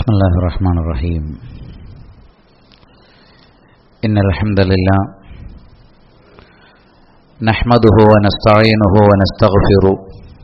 بسم الله الرحمن الرحيم إن الحمد لله نحمده ونستعينه ونستغفره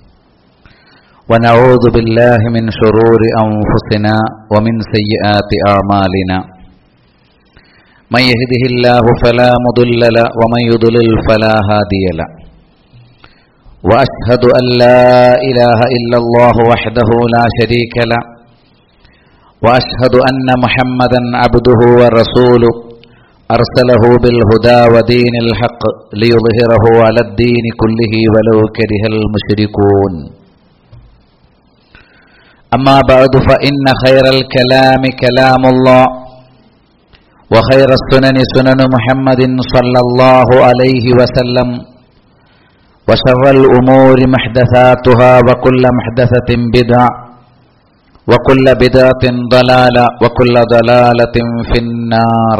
ونعوذ بالله من شرور أنفسنا ومن سيئات أعمالنا من يهده الله فلا مضل له ومن يضلل فلا هادي له وأشهد أن لا إله إلا الله وحده لا شريك له واشهد ان محمدا عبده ورسوله ارسله بالهدى ودين الحق ليظهره على الدين كله ولو كره المشركون اما بعد فان خير الكلام كلام الله وخير السنن سنن محمد صلى الله عليه وسلم وشر الامور محدثاتها وكل محدثه بدعه وكل بدعة ضلالة وكل ضلالة في النار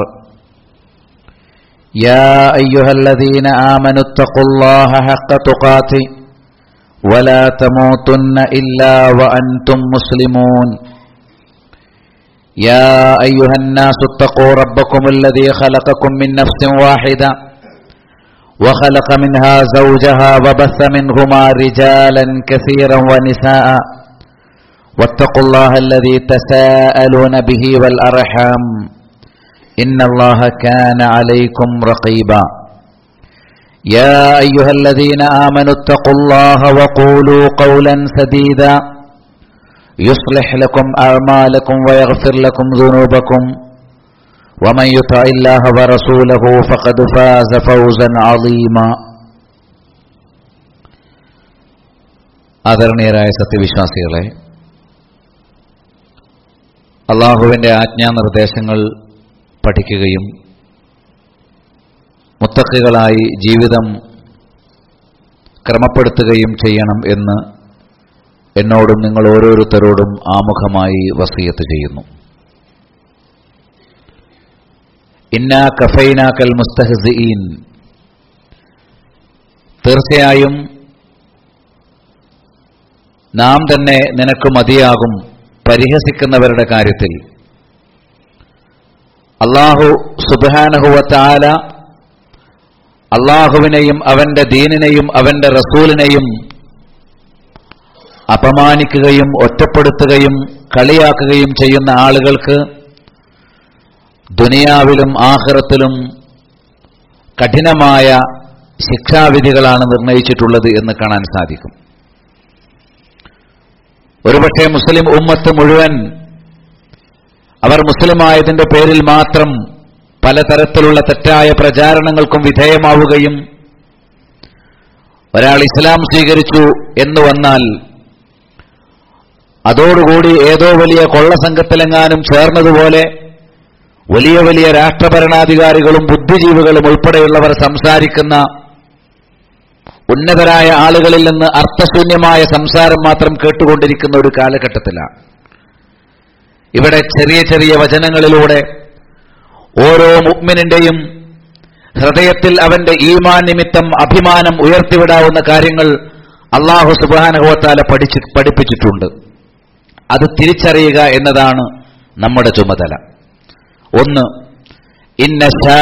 يا أيها الذين آمنوا اتقوا الله حق تقاته ولا تموتن إلا وأنتم مسلمون يا أيها الناس اتقوا ربكم الذي خلقكم من نفس واحدة وخلق منها زوجها وبث منهما رجالا كثيرا ونساء واتقوا الله الذي تساءلون به والأرحام إن الله كان عليكم رقيبا يا أيها الذين آمنوا اتقوا الله وقولوا قولا سديدا يصلح لكم أعمالكم ويغفر لكم ذنوبكم ومن يطع الله ورسوله فقد فاز فوزا عظيما ആദരണീയരായ സത്യവിശ്വാസികളെ അള്ളാഹുവിൻ്റെ ആജ്ഞാനിർദ്ദേശങ്ങൾ പഠിക്കുകയും മുത്തക്കുകളായി ജീവിതം ക്രമപ്പെടുത്തുകയും ചെയ്യണം എന്ന് എന്നോടും നിങ്ങൾ ഓരോരുത്തരോടും ആമുഖമായി വസീയത്ത് ചെയ്യുന്നു ഇന്നാ കഫൈനാക്കൽ മുസ്തഹസീൻ തീർച്ചയായും നാം തന്നെ നിനക്ക് മതിയാകും പരിഹസിക്കുന്നവരുടെ കാര്യത്തിൽ അള്ളാഹു സുബാനഹുവത്താല അള്ളാഹുവിനെയും അവന്റെ ദീനിനെയും അവന്റെ റസൂലിനെയും അപമാനിക്കുകയും ഒറ്റപ്പെടുത്തുകയും കളിയാക്കുകയും ചെയ്യുന്ന ആളുകൾക്ക് ദുനിയാവിലും ആഹ്റത്തിലും കഠിനമായ ശിക്ഷാവിധികളാണ് നിർണയിച്ചിട്ടുള്ളത് എന്ന് കാണാൻ സാധിക്കും ഒരുപക്ഷെ മുസ്ലിം ഉമ്മത്ത് മുഴുവൻ അവർ മുസ്ലിമായതിന്റെ പേരിൽ മാത്രം പലതരത്തിലുള്ള തെറ്റായ പ്രചാരണങ്ങൾക്കും വിധേയമാവുകയും ഒരാൾ ഇസ്ലാം സ്വീകരിച്ചു എന്ന് വന്നാൽ അതോടുകൂടി ഏതോ വലിയ കൊള്ളസംഘത്തിലെങ്ങാനും ചേർന്നതുപോലെ വലിയ വലിയ രാഷ്ട്രഭരണാധികാരികളും ബുദ്ധിജീവികളും ഉൾപ്പെടെയുള്ളവർ സംസാരിക്കുന്ന ഉന്നതരായ ആളുകളിൽ നിന്ന് അർത്ഥശൂന്യമായ സംസാരം മാത്രം കേട്ടുകൊണ്ടിരിക്കുന്ന ഒരു കാലഘട്ടത്തിലാണ് ഇവിടെ ചെറിയ ചെറിയ വചനങ്ങളിലൂടെ ഓരോ മുഗ്മിനിന്റെയും ഹൃദയത്തിൽ അവന്റെ ഈമാൻ നിമിത്തം അഭിമാനം ഉയർത്തിവിടാവുന്ന കാര്യങ്ങൾ അള്ളാഹു സുബാനഹോത്താല പഠിച്ച് പഠിപ്പിച്ചിട്ടുണ്ട് അത് തിരിച്ചറിയുക എന്നതാണ് നമ്മുടെ ചുമതല ഒന്ന് ഇന്ന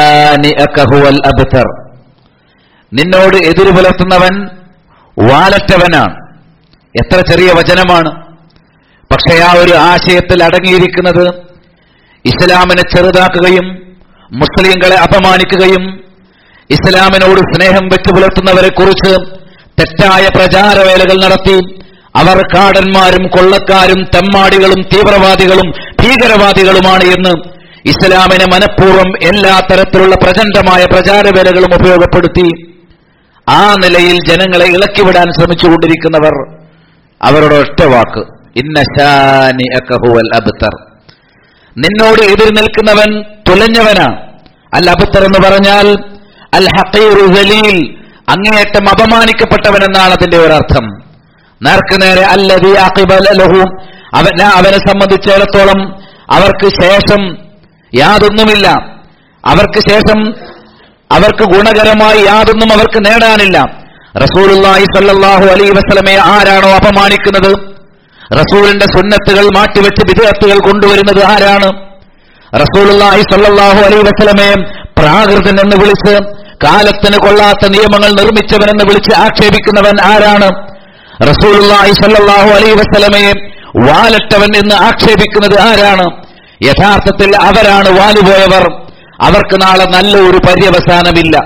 അബ്തർ നിന്നോട് എതിരു പുലർത്തുന്നവൻ വാലറ്റവനാണ് എത്ര ചെറിയ വചനമാണ് പക്ഷേ ആ ഒരു ആശയത്തിൽ അടങ്ങിയിരിക്കുന്നത് ഇസ്ലാമിനെ ചെറുതാക്കുകയും മുസ്ലിങ്ങളെ അപമാനിക്കുകയും ഇസ്ലാമിനോട് സ്നേഹം വെച്ചു പുലർത്തുന്നവരെ കുറിച്ച് തെറ്റായ പ്രചാരവേലകൾ നടത്തി അവർ കാടന്മാരും കൊള്ളക്കാരും തെമ്മാടികളും തീവ്രവാദികളും ഭീകരവാദികളുമാണ് എന്ന് ഇസ്ലാമിനെ മനഃപൂർവ്വം എല്ലാ തരത്തിലുള്ള പ്രചണ്ഡമായ പ്രചാരവേലകളും ഉപയോഗപ്പെടുത്തി ആ നിലയിൽ ജനങ്ങളെ ഇളക്കിവിടാൻ ശ്രമിച്ചുകൊണ്ടിരിക്കുന്നവർ അവരുടെ ഒറ്റ വാക്ക് ഇന്നശാനി അക്കഹുവൽ അബ്തർ നിന്നോട് എതിർ നിൽക്കുന്നവൻ തുലഞ്ഞവനാണ് അൽ അബ്തർ എന്ന് പറഞ്ഞാൽ അൽ ഹഖീറു ജലീൽ അങ്ങേയറ്റം അപമാനിക്കപ്പെട്ടവൻ എന്നാണ് അതിന്റെ ഒരർത്ഥം നേർക്ക് നേരെ അല്ലതി ലഹു അവൻ അവനെ സംബന്ധിച്ചിടത്തോളം അവർക്ക് ശേഷം യാതൊന്നുമില്ല അവർക്ക് ശേഷം അവർക്ക് ഗുണകരമായി യാതൊന്നും അവർക്ക് നേടാനില്ല റസൂലുള്ളാഹി സ്വല്ലല്ലാഹു അലൈഹി വസല്ലമയെ ആരാണോ അപമാനിക്കുന്നത് റസൂലിന്റെ സുന്നത്തുകൾ മാറ്റിവെച്ച് വിദേഹത്തുകൾ കൊണ്ടുവരുന്നത് ആരാണ് റസൂലുള്ളാഹി സ്വല്ലല്ലാഹു അലൈഹി വസല്ലമയെ പ്രാകൃതൻ എന്ന് വിളിച്ച് കാലത്തിന് കൊള്ളാത്ത നിയമങ്ങൾ നിർമ്മിച്ചവൻ എന്ന് വിളിച്ച് ആക്ഷേപിക്കുന്നവൻ ആരാണ് റസൂലുള്ളാഹി സ്വല്ലല്ലാഹു അലൈഹി വസല്ലമയെ വാലട്ടവൻ എന്ന് ആക്ഷേപിക്കുന്നത് ആരാണ് യഥാർത്ഥത്തിൽ അവരാണ് വാലുപോയവർ അവർക്ക് നാളെ നല്ല ഒരു പര്യവസാനമില്ല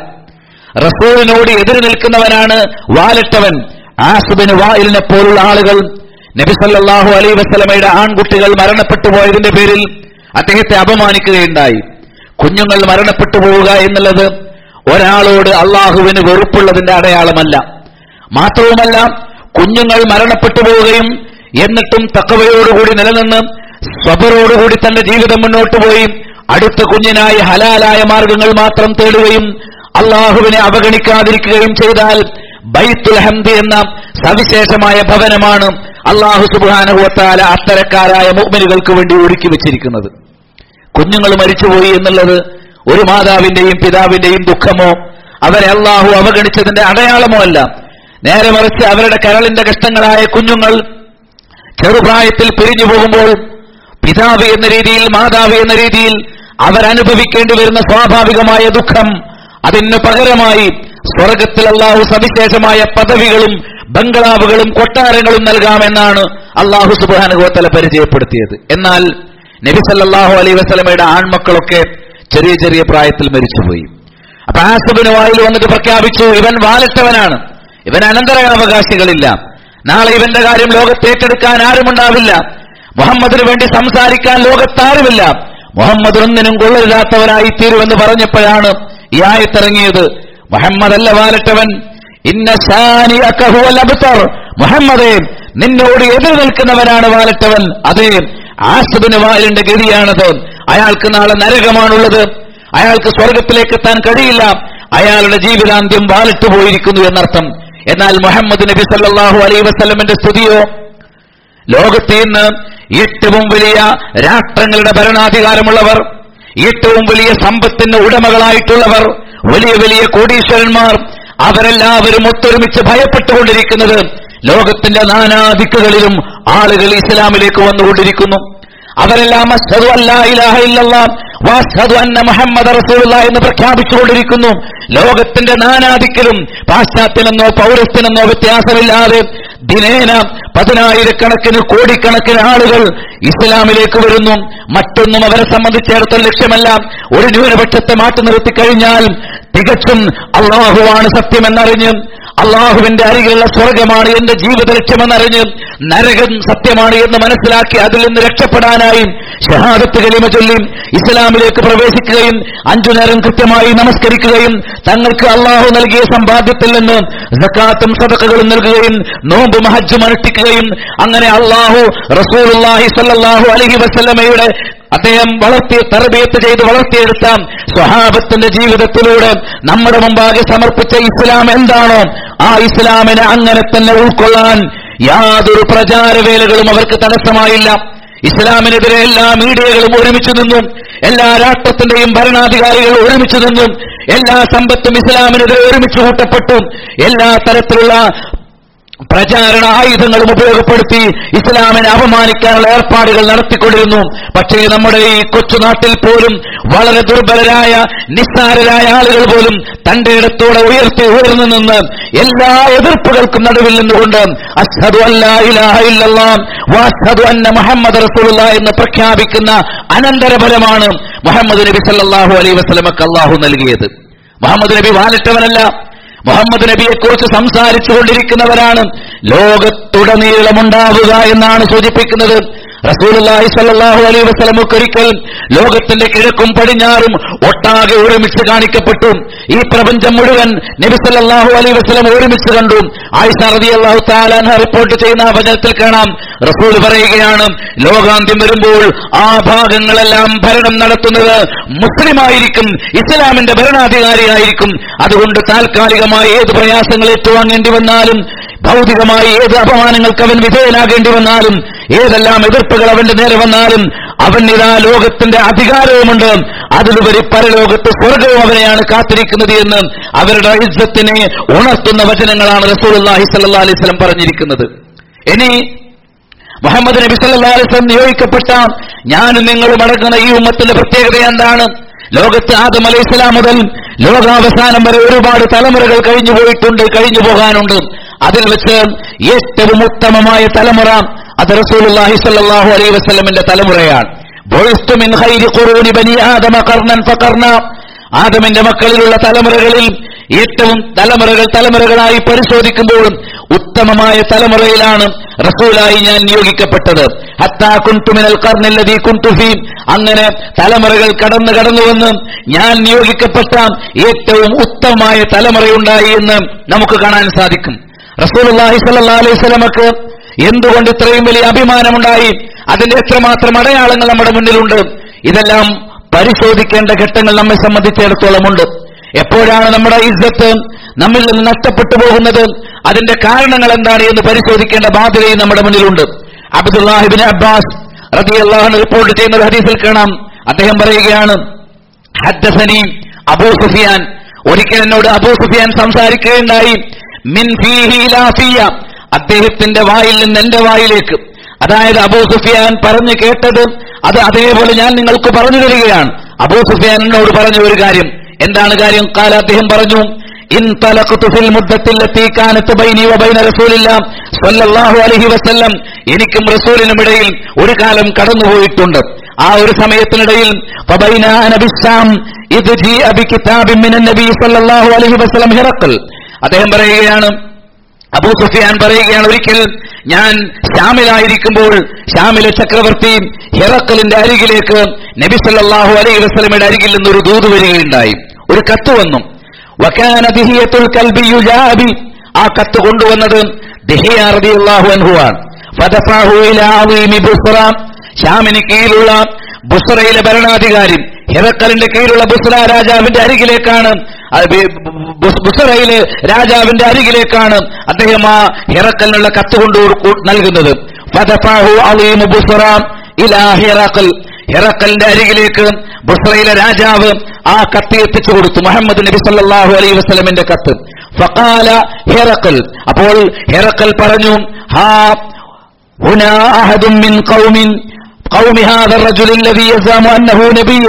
റസൂലിനോട് എതിര് നിൽക്കുന്നവനാണ് വാലട്ടവൻ ആസുബിന് വായിലിനെ പോലുള്ള ആളുകൾ നബി സല്ലല്ലാഹു അലൈഹി വസല്ലമയുടെ ആൺകുട്ടികൾ മരണപ്പെട്ടു പോയതിന്റെ പേരിൽ അദ്ദേഹത്തെ അപമാനിക്കുകയുണ്ടായി കുഞ്ഞുങ്ങൾ മരണപ്പെട്ടു പോവുക എന്നുള്ളത് ഒരാളോട് അള്ളാഹുവിന് വെറുപ്പുള്ളതിന്റെ അടയാളമല്ല മാത്രവുമല്ല കുഞ്ഞുങ്ങൾ മരണപ്പെട്ടു പോവുകയും എന്നിട്ടും തക്കവയോടുകൂടി നിലനിന്ന് സ്വബറോടുകൂടി തന്റെ ജീവിതം മുന്നോട്ട് പോയി അടുത്ത കുഞ്ഞിനായി ഹലാലായ മാർഗങ്ങൾ മാത്രം തേടുകയും അള്ളാഹുവിനെ അവഗണിക്കാതിരിക്കുകയും ചെയ്താൽ ബൈത്തുൽ ഹംദ് എന്ന സവിശേഷമായ ഭവനമാണ് അള്ളാഹു സുബാനുഭവത്താല അത്തരക്കാരായ മുഅ്മിനുകൾക്ക് വേണ്ടി ഒരുക്കി വെച്ചിരിക്കുന്നത് കുഞ്ഞുങ്ങൾ മരിച്ചുപോയി എന്നുള്ളത് ഒരു മാതാവിന്റെയും പിതാവിന്റെയും ദുഃഖമോ അവരെ അള്ളാഹു അവഗണിച്ചതിന്റെ അടയാളമോ അല്ല നേരെ മറിച്ച് അവരുടെ കരളിന്റെ കഷ്ടങ്ങളായ കുഞ്ഞുങ്ങൾ ചെറുപ്രായത്തിൽ പിരിഞ്ഞു പോകുമ്പോൾ പിതാവ് എന്ന രീതിയിൽ മാതാവ് എന്ന രീതിയിൽ അവരനുഭവിക്കേണ്ടി വരുന്ന സ്വാഭാവികമായ ദുഃഖം അതിന് പകരമായി സ്വർഗത്തിൽ അള്ളാഹു സവിശേഷമായ പദവികളും ബംഗ്ലാവുകളും കൊട്ടാരങ്ങളും നൽകാമെന്നാണ് അള്ളാഹു സുബാനുഗോത്തല പരിചയപ്പെടുത്തിയത് എന്നാൽ നബി സല്ലല്ലാഹു അലൈഹി വസല്ലമയുടെ ആൺമക്കളൊക്കെ ചെറിയ ചെറിയ പ്രായത്തിൽ മരിച്ചുപോയി അപ്പൊ ആസുബിന് വായിൽ വന്നിട്ട് പ്രഖ്യാപിച്ചു ഇവൻ വാലിട്ടവനാണ് ഇവൻ അനന്തരാവകാശികളില്ല നാളെ ഇവന്റെ കാര്യം ലോകത്ത് ഏറ്റെടുക്കാൻ ആരുമുണ്ടാവില്ല മുഹമ്മദിന് വേണ്ടി സംസാരിക്കാൻ ലോകത്താരുമില്ല മുഹമ്മദ് ഒന്നിനും കൊള്ളരുതാത്തവനായി തീരുമെന്ന് പറഞ്ഞപ്പോഴാണ് ഈ ആയത്തിറങ്ങിയത് മുഹമ്മദ് അല്ല വാലട്ടവൻ ഇന്ന ശാനിഅക ഹുവൽ അബ്തർ മുഹമ്മദേ നിന്നോട് എതിർ നിൽക്കുന്നവനാണ് വാലട്ടവൻ അതേ ആസബിന് വാലിന്റെ ഗതിയാണത് അയാൾക്ക് നാളെ നരകമാണുള്ളത് അയാൾക്ക് സ്വർഗത്തിലേക്ക് എത്താൻ കഴിയില്ല അയാളുടെ ജീവിതാന്ത്യം വാലിട്ട് പോയിരിക്കുന്നു എന്നർത്ഥം എന്നാൽ മുഹമ്മദ് നബി സല്ലല്ലാഹു അലൈഹി വസല്ലമിന്റെ സ്തുതിയോ ലോകത്തെ ഇന്ന് ഏറ്റവും വലിയ രാഷ്ട്രങ്ങളുടെ ഭരണാധികാരമുള്ളവർ ഏറ്റവും വലിയ സമ്പത്തിന് ഉടമകളായിട്ടുള്ളവർ വലിയ വലിയ കോടീശ്വരന്മാർ അവരെല്ലാവരും ഒത്തൊരുമിച്ച് ഭയപ്പെട്ടുകൊണ്ടിരിക്കുന്നത് ലോകത്തിന്റെ നാനാദിക്കുകളിലും ആളുകൾ ഇസ്ലാമിലേക്ക് വന്നുകൊണ്ടിരിക്കുന്നു അവരെല്ലാം അഷ്ഹദു അല്ലാ ഇലാഹ ഇല്ലല്ലാഹ് വഅഷ്ഹദു അന്ന മുഹമ്മദ റസൂലുള്ളാഹി എന്ന് പ്രഖ്യാപിച്ചുകൊണ്ടിരിക്കുന്നു ലോകത്തിന്റെ നാനാദിക്കലും പാശ്ചാത്യനെന്നോ പൗരസ്ത്യനെന്നോ വ്യത്യാസമില്ലാതെ ദിനേന പതിനായിരക്കണക്കിന് കോടിക്കണക്കിന് ആളുകൾ ഇസ്ലാമിലേക്ക് വരുന്നു മറ്റൊന്നും അവരെ സംബന്ധിച്ചിടത്തോളം ലക്ഷ്യമല്ല ഒരു ന്യൂനപക്ഷത്തെ മാറ്റി നിർത്തി കഴിഞ്ഞാൽ തികച്ചും അള്ളാഹുവാണ് സത്യമെന്നറിഞ്ഞ് അള്ളാഹുവിന്റെ അരികിലുള്ള സ്വർഗമാണ് എന്റെ ജീവിത ലക്ഷ്യമെന്നറിഞ്ഞ് നരകം സത്യമാണ് എന്ന് മനസ്സിലാക്കി അതിൽ നിന്ന് രക്ഷപ്പെടാനായി ഷഹാദത്ത് കലിമ ചൊല്ലി ഇസ്ലാമിലേക്ക് പ്രവേശിക്കുകയും അഞ്ചു നേരം കൃത്യമായി നമസ്കരിക്കുകയും തങ്ങൾക്ക് അള്ളാഹു നൽകിയ സമ്പാദ്യത്തിൽ നിന്ന് സക്കാത്തും സദക്കകളും നൽകുകയും നോമ്പ് മഹജ്ജും അനുഷ്ഠിക്കുകയും അങ്ങനെ അള്ളാഹു റസൂലുള്ളാഹി സ്വല്ലല്ലാഹു അലൈഹി വസല്ലമയുടെ അദ്ദേഹം വളർത്തി തർബീയത്ത് ചെയ്ത് വളർത്തിയെടുത്ത സ്വഹാബത്തിന്റെ ജീവിതത്തിലൂടെ നമ്മുടെ മുമ്പാകെ സമർപ്പിച്ച ഇസ്ലാം എന്താണോ ആ ഇസ്ലാമിനെ അങ്ങനെ തന്നെ ഉൾക്കൊള്ളാൻ യാതൊരു പ്രചാരവേലകളും അവർക്ക് തടസ്സമായില്ല ഇസ്ലാമിനെതിരെ എല്ലാ മീഡിയകളും ഒരുമിച്ച് നിന്നും എല്ലാ രാഷ്ട്രത്തിന്റെയും ഭരണാധികാരികൾ ഒരുമിച്ച് നിന്നും എല്ലാ സമ്പത്തും ഇസ്ലാമിനെതിരെ ഒരുമിച്ച് കൂട്ടപ്പെട്ടു എല്ലാ തരത്തിലുള്ള പ്രചാരണ ആയുധങ്ങളും ഉപയോഗപ്പെടുത്തി ഇസ്ലാമിനെ അപമാനിക്കാനുള്ള ഏർപ്പാടുകൾ നടത്തിക്കൊണ്ടിരുന്നു പക്ഷേ നമ്മുടെ ഈ കൊച്ചുനാട്ടിൽ പോലും വളരെ ദുർബലരായ നിസ്സാരരായ ആളുകൾ പോലും തന്റെ ഇടത്തോടെ ഉയർത്തി ഉയർന്നു നിന്ന് എല്ലാ എതിർപ്പുകൾക്കും നടുവിൽ നിന്നുകൊണ്ട് അഷ്ഹദു അല്ലാ ഇലാഹ ഇല്ലല്ലാഹ് വഅഷ്ഹദു അന്ന മുഹമ്മദ് റസൂലുള്ള എന്ന് പ്രഖ്യാപിക്കുന്ന അനന്തരഫലമാണ് മുഹമ്മദ് നബി സല്ലല്ലാഹു അലൈഹി വസല്ലമക്ക് അള്ളാഹു നൽകിയത് മുഹമ്മദ് നബി വാലിട്ടവനല്ല മുഹമ്മദ് നബിയെ കുറിച്ച് സംസാരിച്ചു കൊണ്ടിരിക്കുന്നവരാണ് ലോകത്തുടനീളമുണ്ടാവുക എന്നാണ് സൂചിപ്പിക്കുന്നത് റസൂലുള്ളാഹി സ്വല്ലല്ലാഹു അലൈഹി വസല്ലമക്ക് ഒരിക്കൽ ലോകത്തിന്റെ കിഴക്കും പടിഞ്ഞാറും ഒട്ടാകെ ഒരുമിച്ച് കാണിക്കപ്പെട്ടു ഈ പ്രപഞ്ചം മുഴുവൻ നബി സല്ലല്ലാഹു അലൈഹി വസല്ലം ഒരുമിച്ച് കണ്ടു ആയിഷ റളിയല്ലാഹു തആല അൻഹ റിപ്പോർട്ട് ചെയ്യുന്ന ആ വചനത്തിൽ കാണാം റസൂൽ പറയുകയാണ് ലോകാന്ത്യം വരുമ്പോൾ ആ ഭാഗങ്ങളെല്ലാം ഭരണം നടത്തുന്നത് മുസ്ലിമായിരിക്കും ഇസ്ലാമിന്റെ ഭരണാധികാരിയായിരിക്കും അതുകൊണ്ട് താൽക്കാലികമായി ഏത് പ്രയാസങ്ങൾ ഏറ്റുവാങ്ങേണ്ടി വന്നാലും ഭൗതികമായി ഏത് അപമാനങ്ങൾക്ക് അവൻ വിധേയനാകേണ്ടി വന്നാലും ഏതെല്ലാം എതിർപ്പുകൾ അവന്റെ നേരെ വന്നാലും അവൻ ഇതാ ലോകത്തിന്റെ അധികാരവുമുണ്ട് അതിലുപരി പരലോകത്ത് സ്വർഗവും അവനെയാണ് കാത്തിരിക്കുന്നത് എന്ന് അവരുടെ ഇജ്ജത്തിനെ ഉണർത്തുന്ന വചനങ്ങളാണ് റസൂലുള്ളാഹി സ്വല്ലല്ലാഹി അലൈഹി വസല്ലം പറഞ്ഞിരിക്കുന്നത് ഇനി മുഹമ്മദ് നബി സല്ലല്ലാഹു അലൈഹി വസല്ലം നിയോഗിക്കപ്പെട്ട ഞാനും നിങ്ങളും അടങ്ങുന്ന ഈ ഉമ്മത്തിന്റെ പ്രത്യേകത എന്താണ് ലോകത്ത് ആദം അലൈഹി സ്വലാം മുതൽ ലോകാവസാനം വരെ ഒരുപാട് തലമുറകൾ കഴിഞ്ഞു പോയിട്ടുണ്ട് കഴിഞ്ഞു പോകാനുണ്ട് അതിൽ വെച്ച് ഏറ്റവും ഉത്തമമായ തലമുറ അത് റസൂലുള്ളാഹി സ്വല്ലല്ലാഹു അലൈഹി വസല്ലമിന്റെ തലമുറയാണ് ബുഇസ്തു മിൻ ഖൈരി ഖുറൂനി ബനി ആദമ ഖർനൻ ഫഖർന ആദമിന്റെ മക്കളിലുള്ള തലമുറകളിൽ ഏറ്റവും തലമുറകൾ തലമുറകളായി പരിശോധിക്കുമ്പോഴും ഉത്തമമായ തലമുറയിലാണ് റസൂലായി ഞാൻ നിയോഗിക്കപ്പെട്ടത് ഹത്താ കുന്തുമിനൽ കർണല്ലതി കുന്തുഫീം അങ്ങനെ തലമുറകൾ കടന്നു കടന്നു വന്ന് ഞാൻ നിയോഗിക്കപ്പെട്ട ഏറ്റവും ഉത്തമമായ തലമുറയുണ്ടായി എന്ന് നമുക്ക് കാണാൻ സാധിക്കും റസൂലുള്ളാഹി സ്വല്ലല്ലാഹു അലൈഹി വസല്ലമക്ക് എന്തുകൊണ്ട് ഇത്രയും വലിയ അഭിമാനമുണ്ടായി അതിന്റെ എത്രമാത്രം അടയാളങ്ങൾ നമ്മുടെ മുന്നിലുണ്ട് ഇതെല്ലാം പരിശോധിക്കേണ്ട ഘട്ടങ്ങൾ നമ്മെ സംബന്ധിച്ചിടത്തോളം ഉണ്ട് എപ്പോഴാണ് നമ്മുടെ ഇസ്സത്ത് നമ്മിൽ നിന്ന് നഷ്ടപ്പെട്ടു പോകുന്നത് അതിന്റെ കാരണങ്ങൾ എന്താണ് എന്ന് പരിശോധിക്കേണ്ട ബാധ്യതയും നമ്മുടെ മുന്നിലുണ്ട് അബ്ദുല്ലാഹിബിൻ അബ്ബാസ് റളിയല്ലാഹു റിപ്പോർട്ട് ചെയ്യുന്ന ഒരു ഹദീസിൽ കാണാം അദ്ദേഹം പറയുകയാണ് ഹദ്ദസനി അബൂ സുഫിയാൻ ഒരിക്കൽ എന്നോട് അബൂ സുഫിയാൻ സംസാരിക്കുകയുണ്ടായി മിൻ ഫീഹി ഇലാ ഫിയ അദ്ദേഹത്തിന്റെ വായിൽ നിന്ന് എന്റെ വായിലേക്ക് അതായത് അബൂ സുഫിയാൻ പറഞ്ഞു കേട്ടത് അത് അതേപോലെ ഞാൻ നിങ്ങൾക്ക് പറഞ്ഞു തരികയാണ് അബൂ സുഫിയാൻ എന്നോട് പറഞ്ഞ ഒരു കാര്യം എന്താണ് കാര്യം കാല അദ്ദേഹം പറഞ്ഞു ഇൻ തലഖ്തു ഫിൽ മുദ്ദത്തില്ലത്തി കാനത്ത് ബൈനി വബൈന റസൂലില്ലാ സ്വല്ലല്ലാഹു അലൈഹി വസല്ലം എനിക്കും റസൂലിനും ഇടയിൽ ഒരു കാലം കടന്നുപോയിട്ടുണ്ട് ആ ഒരു സമയത്തിനിടയിൽ ഫബൈന അന ബിശ്ശാം ഇദ് ജീഅ ബികിതാബിൻ മിനൻ നബി സ്വല്ലല്ലാഹു അലൈഹി വസല്ലം ഹിറഖൽ അദ്ദേഹം പറയുകയാണ് അബൂ സുഫിയാൻ പറയുകയാണ് ഒരിക്കൽ ഞാൻ ഷാമിലായിരിക്കുമ്പോൾ ഷാമിലെ ചക്രവർത്തി ഹിറക്കലിന്റെ അരികിലേക്ക് നബി സല്ലല്ലാഹു അലൈഹി വസല്ലമയുടെ അരികിൽ നിന്ന് ഒരു ദൂത് വരികയുണ്ടായി ഒരു കത്ത് വന്നു വകാന ദിഹിയത്തുൽ കൽബി യുജാബി ആ കത്ത് കൊണ്ടുവന്നത് ദിഹിയ റളിയല്ലാഹു അൻഹുവാണ് ഫദഫാഹു ഇലാ അളീമി ബുസ്റ ഷാമിന് കീഴിലുള്ള ബുസ്റയിലെ ഭരണാധികാരി ഹിറക്കലിന്റെ കീഴിലുള്ള ബുസ്ര രാജാവിന്റെ അരികിലേക്കാണ് അത് ബി- ബുസ്- ബുസ്രയിലെ രാജാവിന്റെ അരികിലേക്കാണ് അദ്ദേഹം ആ ഹിറക്കലിനുള്ള കത്ത് കൊണ്ട് കൊടുക്കു- നൽകുന്നത് ഫദഫാഹു അളീമു ബുസ്റ ഇലാ ഹിറക്കൽ ഹിറക്കലിന്റെ അരികിലേക്ക് ബുസ്രയിലെ രാജാവ് ആ കത്ത് എത്തിച്ചു കൊടുത്തു മുഹമ്മദ് നബി സല്ലല്ലാഹു അലൈഹി വസല്ലമിന്റെ കത്ത് ഫഖാല ഹിറക്കൽ അപ്പോൾ ഹിറക്കൽ പറഞ്ഞു ഹാ هنا أحد من قوم قوم هذا الرجل الذي يزعم أنه نبي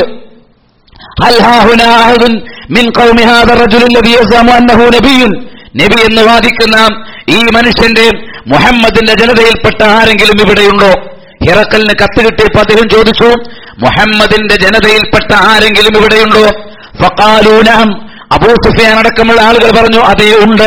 هل ها هنا أحد من قوم هذا الرجل الذي يزعم أنه نبي നബി എന്ന് വാദിക്കുന്ന ഈ മനുഷ്യന്റെ മുഹമ്മദിന്റെ ജനതയിൽപ്പെട്ട ആരെങ്കിലും ഇവിടെയുണ്ടോ ഹിറക്കലിന് കത്ത് കിട്ടിയപ്പോൾ അദ്ദേഹം ചോദിച്ചു മുഹമ്മദിന്റെ ജനതയിൽപ്പെട്ട ആരെങ്കിലും ഇവിടെയുണ്ടോ ഫക്കാലൂനം അബൂ സുഫിയാൻ അടക്കമുള്ള ആളുകൾ പറഞ്ഞു അതേ ഉണ്ട്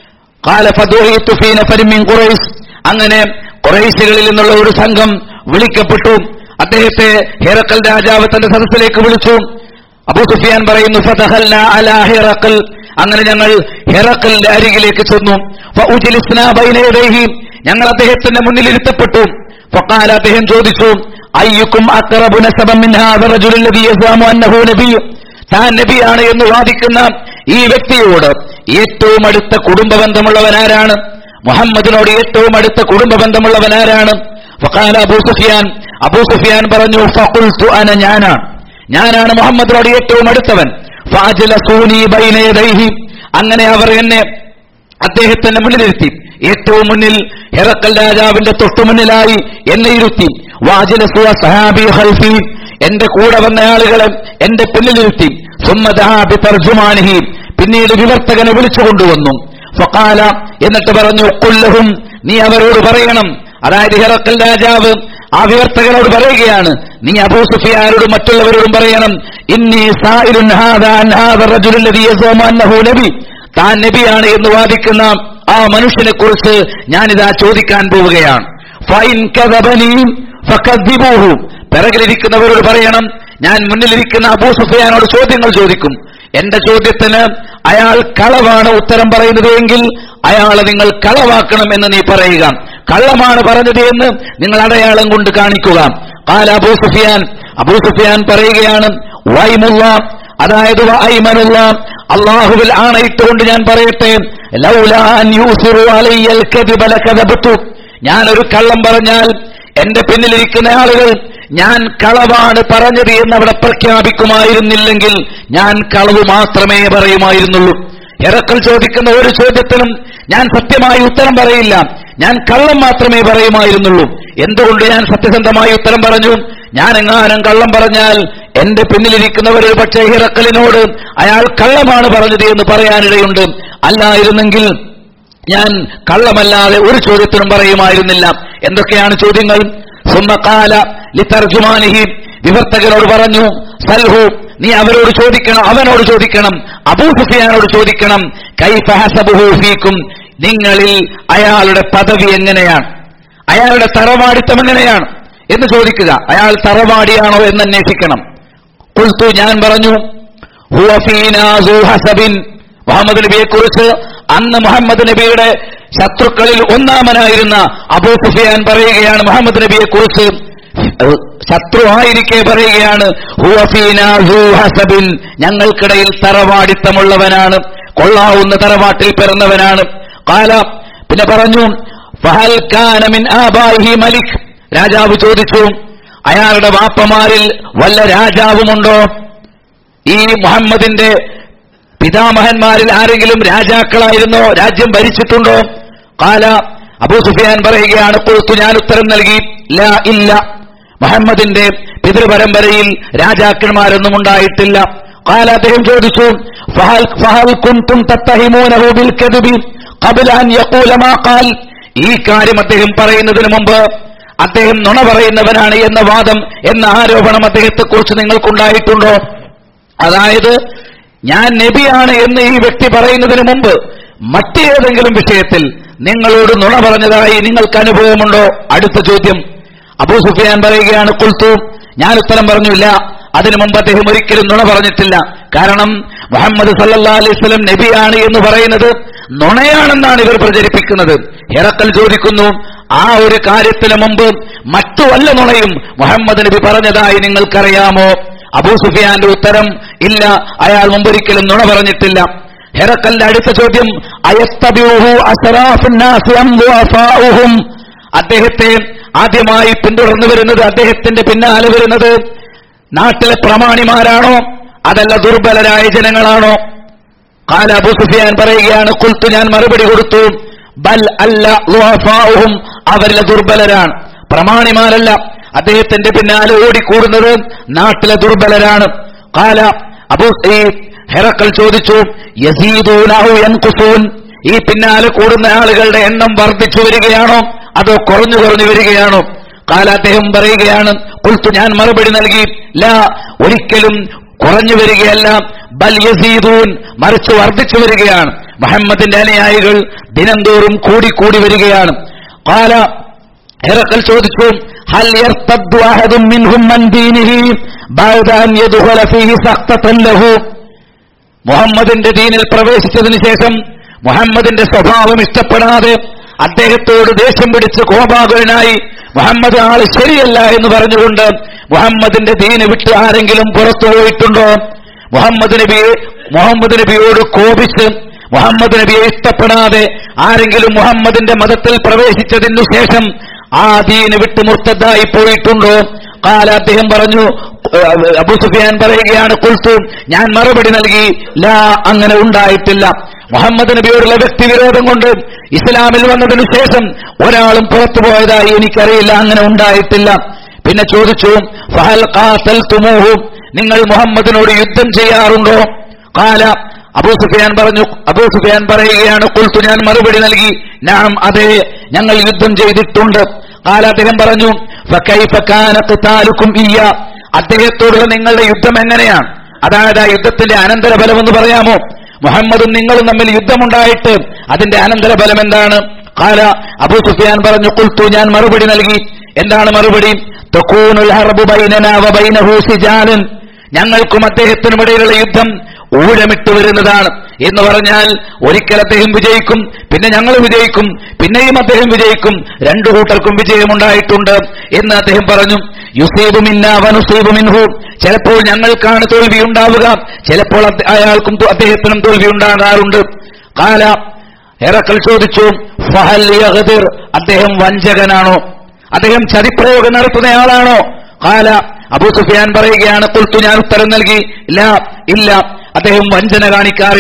قال فدعيت في نفر من قريش അങ്ങനെ കുറേശികളിൽ നിന്നുള്ള ഒരു സംഘം വിളിക്കപ്പെട്ടു അദ്ദേഹത്തെ ഹെറക്കൽ രാജാവ് തന്റെ സദസ്സിലേക്ക് വിളിച്ചു അബൂ സുഫിയാൻ പറയുന്നു ഫതഹൽന അലാ ഹിറക്കൽ അങ്ങനെ ഞങ്ങൾ ഹെറക്കലിന്റെ അരികിലേക്ക് ചെന്നു ഫഉജ്ലിസ്നാ ബൈന യദൈഹി ഞങ്ങൾ അദ്ദേഹത്തിന്റെ മുന്നിൽ ഇരുത്തപ്പെട്ടു ഫഖാല അദ്ദേഹം ചോദിച്ചു അയ്യുക്കും അഖറബു നസബൻ മിൻ ഹാദ റജുൽ الذي يزعم انه നബി താൻ നബിയാണ് എന്ന് വാദിക്കുന്ന ഈ വ്യക്തിയോട് ഏറ്റവും അടുത്ത കുടുംബ ബന്ധമുള്ളവനാരാണ് മുഹമ്മദിനോട് ഏറ്റവും അടുത്ത കുടുംബ ബന്ധമുള്ളവനാരാണ് ഫഖാല അബൂ സുഫിയാൻ അബൂ സുഫിയാൻ പറഞ്ഞു ഫഖുൽതു അന ഞാനാണ് ഞാനാണ് മുഹമ്മദിനോട് ഏറ്റവും അടുത്തവൻ ഫാജലസൂനി ബൈന യദൈഹി അങ്ങനെ അവർ എന്നെ അദ്ദേഹത്തിന്റെ മുന്നിലിരുത്തി ഏറ്റവും മുന്നിൽ ഹെറക്കൽ രാജാവിന്റെ തൊട്ടുമുന്നിലായി എന്നെ ഇരുത്തി വാജിലസുവ സഹാബി ഖൽഫി എന്റെ കൂടെ വന്ന ആളുകളെ എന്റെ പിന്നിലിരുത്തി സുമ്മദാബി തർജുമാനിഹി പിന്നീട് വിവർത്തകനെ വിളിച്ചു കൊണ്ടുവന്നു ഫഖാല എന്നിട്ട് പറഞ്ഞു കൊല്ലഹും നീ അവരോട് പറയണം അതായത് ഹിറക്കൽ രാജാവ് ആ വിവർത്തകനോട് പറയുകയാണ് നീ അബൂ സുഫിയാനോടും മറ്റുള്ളവരോടും പറയണം ഇന്നി സായിലുൻ ഹാദാ അൻ ഹാദ റജുൽ الذي يزعم انه നബി താൻ നബിയാണ് എന്ന് വാദിക്കുന്ന ആ മനുഷ്യനെ കുറിച്ച് ഞാനിതാ ചോദിക്കാൻ പോവുകയാണ് ഫൈൻ കദബനി ഫകദ്ദിബൂഹു പിറകിലിരിക്കുന്നവരോട് പറയണം ഞാൻ മുന്നിലിരിക്കുന്ന അബൂ സുഫിയാനോട് ചോദ്യങ്ങൾ ചോദിക്കും എന്റെ ചോദ്യത്തിന് അയാൾ കളവാണ് ഉത്തരം പറയുന്നത് എങ്കിൽ അയാളെ നിങ്ങൾ കളവാക്കണം എന്ന് നീ പറയുക കള്ളമാണ് പറഞ്ഞത് എന്ന് നിങ്ങൾ അടയാളം കൊണ്ട് കാണിക്കുക കാല അബൂ സുഫിയാൻ അബൂ സുഫിയാൻ പറയുകയാണ് വൈമുള്ള അതായത് വൈമനുള്ള അള്ളാഹുവിൽ ആണയിട്ടുകൊണ്ട് ഞാൻ പറയട്ടെ ലൗലാ അൻ യൂസിറു അലയ്യൽ കദിബ ലകദബ്തു ഞാനൊരു കള്ളം പറഞ്ഞാൽ എന്റെ പിന്നിലിരിക്കുന്ന ആളുകൾ ഞാൻ കളവാണ് പറഞ്ഞത് എന്ന് അവിടെ പ്രഖ്യാപിക്കുമായിരുന്നില്ലെങ്കിൽ ഞാൻ കളവ് മാത്രമേ പറയുമായിരുന്നുള്ളൂ ഇറക്കൽ ചോദിക്കുന്ന ഒരു ചോദ്യത്തിനും ഞാൻ സത്യമായി ഉത്തരം പറയില്ല ഞാൻ കള്ളം മാത്രമേ പറയുമായിരുന്നുള്ളൂ എന്തുകൊണ്ട് ഞാൻ സത്യസന്ധമായി ഉത്തരം പറഞ്ഞു ഞാൻ എങ്ങാനും കള്ളം പറഞ്ഞാൽ എന്റെ പിന്നിലിരിക്കുന്നവരിൽ പക്ഷേ ഹിറക്കലിനോട് അയാൾ കള്ളമാണ് പറഞ്ഞത് എന്ന് പറയാനിടയുണ്ട് അല്ലായിരുന്നെങ്കിൽ ഞാൻ കള്ളമല്ലാതെ ഒരു ചോദ്യത്തിനും പറയുമായിരുന്നില്ല എന്തൊക്കെയാണ് ചോദ്യങ്ങൾ സുമ്മക്കാല ലിത്തർജുമാനിഹി വിവർത്തകരോട് പറഞ്ഞു സൽഹു നീ അവരോട് ചോദിക്കണം അവനോട് ചോദിക്കണം അബൂ സുഫിയാനോട് ചോദിക്കണം കൈഫഹസബുഹൂഫീക്കും നിങ്ങളിൽ അയാളുടെ പദവി എങ്ങനെയാണ് അയാളുടെ തറവാടിത്തം എങ്ങനെയാണ് എന്ന് ചോദിക്കുക അയാൾ തറവാടിയാണോ എന്ന് അന്വേഷിക്കണം കുൽത്തു ഞാൻ പറഞ്ഞു ഹുവ ഫീനാ സൂ ഹസബിൻ മുഹമ്മദ് നബിയെ കുറിച്ച് അന്ന് മുഹമ്മദ് നബിയുടെ ശത്രുക്കളിൽ ഒന്നാമനായിരുന്ന അബൂ സുഫിയാൻ പറയുകയാണ് മുഹമ്മദ് നബിയെ കുറിച്ച് ശത്രു ആയിരിക്കെ പറയുകയാണ് ഹുവ ഫീനാ സൂ ഹസബിൻ ഞങ്ങൾക്കിടയിൽ തറവാടിത്തമുള്ളവനാണ് കൊള്ളാവുന്ന തറവാട്ടിൽ പിറന്നവനാണ് കാല പിന്നെ പറഞ്ഞു ഫഹൽ കാന മിൻ ആബായിഹി മലിക് രാജാവ് ചോദിച്ചു അയാളുടെ വാപ്പമാരിൽ വല്ല രാജാവുമുണ്ടോ ഈ മുഹമ്മദിന്റെ പിതാമഹന്മാരിൽ ആരെങ്കിലും രാജാക്കളായിരുന്നോ രാജ്യം ഭരിച്ചിട്ടുണ്ടോ കാല അബൂ സുഫിയാൻ പറയുകയാണ് കൊടുത്തു ഞാൻ ഉത്തരം നൽകി ല ഇല്ല മുഹമ്മദിന്റെ പിതൃപരമ്പരയിൽ രാജാക്കന്മാരൊന്നും ഉണ്ടായിട്ടില്ല കാല അദ്ദേഹം ചോദിച്ചു ഫഹൽ ഫഹൽ കുന്തും തത്തഹിമൂനഹു ബിൽ കദ്ബി ഖബ്ല അൻ യഖൂല മാ ഖാൽ ഈ കാര്യം അദ്ദേഹം പറയുന്നതിന് മുമ്പ് അദ്ദേഹം നുണ പറയുന്നവനാണ് എന്ന വാദം എന്ന ആരോപണം അദ്ദേഹത്തെ കുറിച്ച് നിങ്ങൾക്കുണ്ടായിട്ടുണ്ടോ അതായത് ഞാൻ നബിയാണ് എന്ന് ഈ വ്യക്തി പറയുന്നതിന് മുമ്പ് മറ്റേതെങ്കിലും വിഷയത്തിൽ നിങ്ങളോട് നുണ പറഞ്ഞതായി നിങ്ങൾക്ക് അനുഭവമുണ്ടോ അടുത്ത ചോദ്യം അബൂ സുഫിയാൻ പറയുകയാണ് കുൽത്തു ഞാൻ ഉത്തരം പറഞ്ഞില്ല അതിനു മുമ്പ് അദ്ദേഹം ഒരിക്കലും നുണ പറഞ്ഞിട്ടില്ല കാരണം മുഹമ്മദ് സല്ലാ അലൈഹി സ്വലം നബിയാണ് എന്ന് പറയുന്നത് നുണയാണെന്നാണ് ഇവർ പ്രചരിപ്പിക്കുന്നത് ഹെറക്കൽ ചോദിക്കുന്നു ആ ഒരു കാര്യത്തിന് മുമ്പ് മറ്റു വല്ല നുണയും മുഹമ്മദ് നബി പറഞ്ഞതായി നിങ്ങൾക്കറിയാമോ അബൂ സുഫിയാന്റെ ഉത്തരം ഇല്ല അയാൾ മുമ്പൊരിക്കലും നുണ പറഞ്ഞിട്ടില്ല ഹെറക്കലിന്റെ അടുത്ത ചോദ്യം അയസ്തബിഉഹു അസ്റാഫുന്നാസി അം ദുഅഫാഉഹും അദ്ദേഹത്തെ ആദ്യമായി പിന്തുടർന്നു വരുന്നത് അദ്ദേഹത്തിന്റെ പിന്നാലെ വരുന്നത് നാട്ടിലെ പ്രമാണിമാരാണോ അതല്ല ദുർബലരായ ജനങ്ങളാണോ കാല അബൂ സുഫിയാൻ പറയുകയാണ് കുൽത്തു ഞാൻ മറുപടി കൊടുത്തു ബൽ അല്ല ളുഅഫാഉഹും അവരിലെ ദുർബലരാണ് പ്രമാണിമാരല്ല അദ്ദേഹത്തിന്റെ പിന്നാലെ ഓടിക്കൂടുന്നത് നാട്ടിലെ ദുർബലരാണ് കാല അബൂ ഈ ഹെറക്കൽ ചോദിച്ചു യസീദൂനഹു യൻകുസൂൻ ഈ പിന്നാലെ കൂടുന്ന ആളുകളുടെ എണ്ണം വർദ്ധിച്ചു വരികയാണോ അതോ കുറഞ്ഞു കുറഞ്ഞു വരികയാണോ കാല അദ്ദേഹം പറയുകയാണ് കുൽത്തു ഞാൻ മറുപടി നൽകി ലാ ഒരിക്കലും കുറഞ്ഞു വരികയല്ല ബൽ യസീദൂൻ മറിച്ച് വർദ്ധിച്ചു വരികയാണ് മുഹമ്മദിന്റെ അനുയായികൾ ദിനംതോറും കൂടിക്കൂടി വരികയാണ് കാല ഹെറക്കൽ ചോദിച്ചു ഹൽ യർത്തദ്ദു അഹദും മിൻഹും മൻ ദീനിഹി ബഅദ അൻ യദ്ഖുല ഫീഹി സഖ്തതൻ ലഹു മുഹമ്മദിന്റെ ദീനിൽ പ്രവേശിച്ചതിന് ശേഷം മുഹമ്മദിന്റെ സ്വഭാവം ഇഷ്ടപ്പെടാതെ അദ്ദേഹത്തോട് ദേഷ്യം പിടിച്ച് കോപാകുലനായി മുഹമ്മദ് ആള് ശരിയല്ല എന്ന് പറഞ്ഞുകൊണ്ട് മുഹമ്മദിന്റെ ദീന് വിട്ട് ആരെങ്കിലും പുറത്തു പോയിട്ടുണ്ടോ മുഹമ്മദ് നബിയെ മുഹമ്മദ് നബിയോട് കോപിച്ച് മുഹമ്മദ് നബിയെ ഇഷ്ടപ്പെടാതെ ആരെങ്കിലും മുഹമ്മദിന്റെ മതത്തിൽ പ്രവേശിച്ചതിനു ശേഷം ആ ദീന് വിട്ട് മുർത്തദ്ദായി പോയിട്ടുണ്ടോ കാല അദ്ദേഹം പറഞ്ഞു ഏഹ്, അബൂ സുഫിയാൻ പറയുകയാണ് കുൽത്തു ഞാൻ മറുപടി നൽകി ലാ അങ്ങനെ ഉണ്ടായിട്ടില്ല മുഹമ്മദ് നബിയോടുള്ള വ്യക്തിവിരോധം കൊണ്ട് ഇസ്ലാമിൽ വന്നതിനു ശേഷം ഒരാളും പുറത്തു പോയതായി എനിക്കറിയില്ല അങ്ങനെ ഉണ്ടായിട്ടില്ല പിന്നെ ചോദിച്ചു ഫഹൽ ഖാതൽതുമൂഹു നിങ്ങൾ മുഹമ്മദിനോട് യുദ്ധം ചെയ്യാറുണ്ടോ കാല അബൂ സുഫിയാൻ പറഞ്ഞു അബൂ സുഫിയാൻ പറയുകയാണ് കുൽത്തു ഞാൻ മറുപടി നൽകി നാം അതെ ഞങ്ങൾ യുദ്ധം ചെയ്തിട്ടുണ്ട് കാല അദ്ദേഹം പറഞ്ഞു ഫകൈഫ കാന ഖിതാലുക്കും ഇയ്യ അദ്ദേഹത്തോടുള്ള നിങ്ങളുടെ യുദ്ധം എങ്ങനെയാണ് അതായത് ആ യുദ്ധത്തിന്റെ അനന്തരഫലം എന്ന് പറയാമോ മുഹമ്മദും നിങ്ങളും തമ്മിൽ യുദ്ധമുണ്ടായിട്ട് അതിന്റെ അനന്തരഫലം എന്താണ് കാല അബൂ സുഫിയാൻ പറഞ്ഞു കുൽത്തു ഞാൻ മറുപടി നൽകി എന്താണ് മറുപടി തഖൂനുൽ ഹർബു ബൈനനാ വബൈനഹു സിജാലൻ ഞങ്ങൾക്കും അദ്ദേഹത്തിനും ഇടയിലുള്ള യുദ്ധം ഊഴമിട്ട് വരുന്നതാണ് എന്ന് പറഞ്ഞാൽ ഒരിക്കൽ അദ്ദേഹം വിജയിക്കും പിന്നെ ഞങ്ങൾ വിജയിക്കും പിന്നെയും അദ്ദേഹം വിജയിക്കും രണ്ടു കൂട്ടർക്കും വിജയമുണ്ടായിട്ടുണ്ട് എന്ന് അദ്ദേഹം പറഞ്ഞു യുസീബു മിന്ന വനുസീബു മിൻഹു ചിലപ്പോൾ ഞങ്ങൾക്കാണ് തോൽവി ഉണ്ടാവുക ചിലപ്പോൾ അദ്ദേ- അയാൾക്കും തു- അദ്ദേഹത്തിനും തോൽവി ഉണ്ടാകാറുണ്ട് കാല ഹെറക്കൽ ചോദിച്ചു ഫഹൽ യഗ്ദിർ അദ്ദേഹം വഞ്ചകനാണോ അദ്ദേഹം ചതിപ്രയോഗം നടത്തുന്നയാളാണോ കാല അബൂ സുഫിയാൻ പറയുകയാണ് കുൽത്തു ഞാൻ ഉത്തരം നൽകി ഇല്ല ഇല്ല അദ്ദേഹം വഞ്ചന കാണിക്കാറില്ല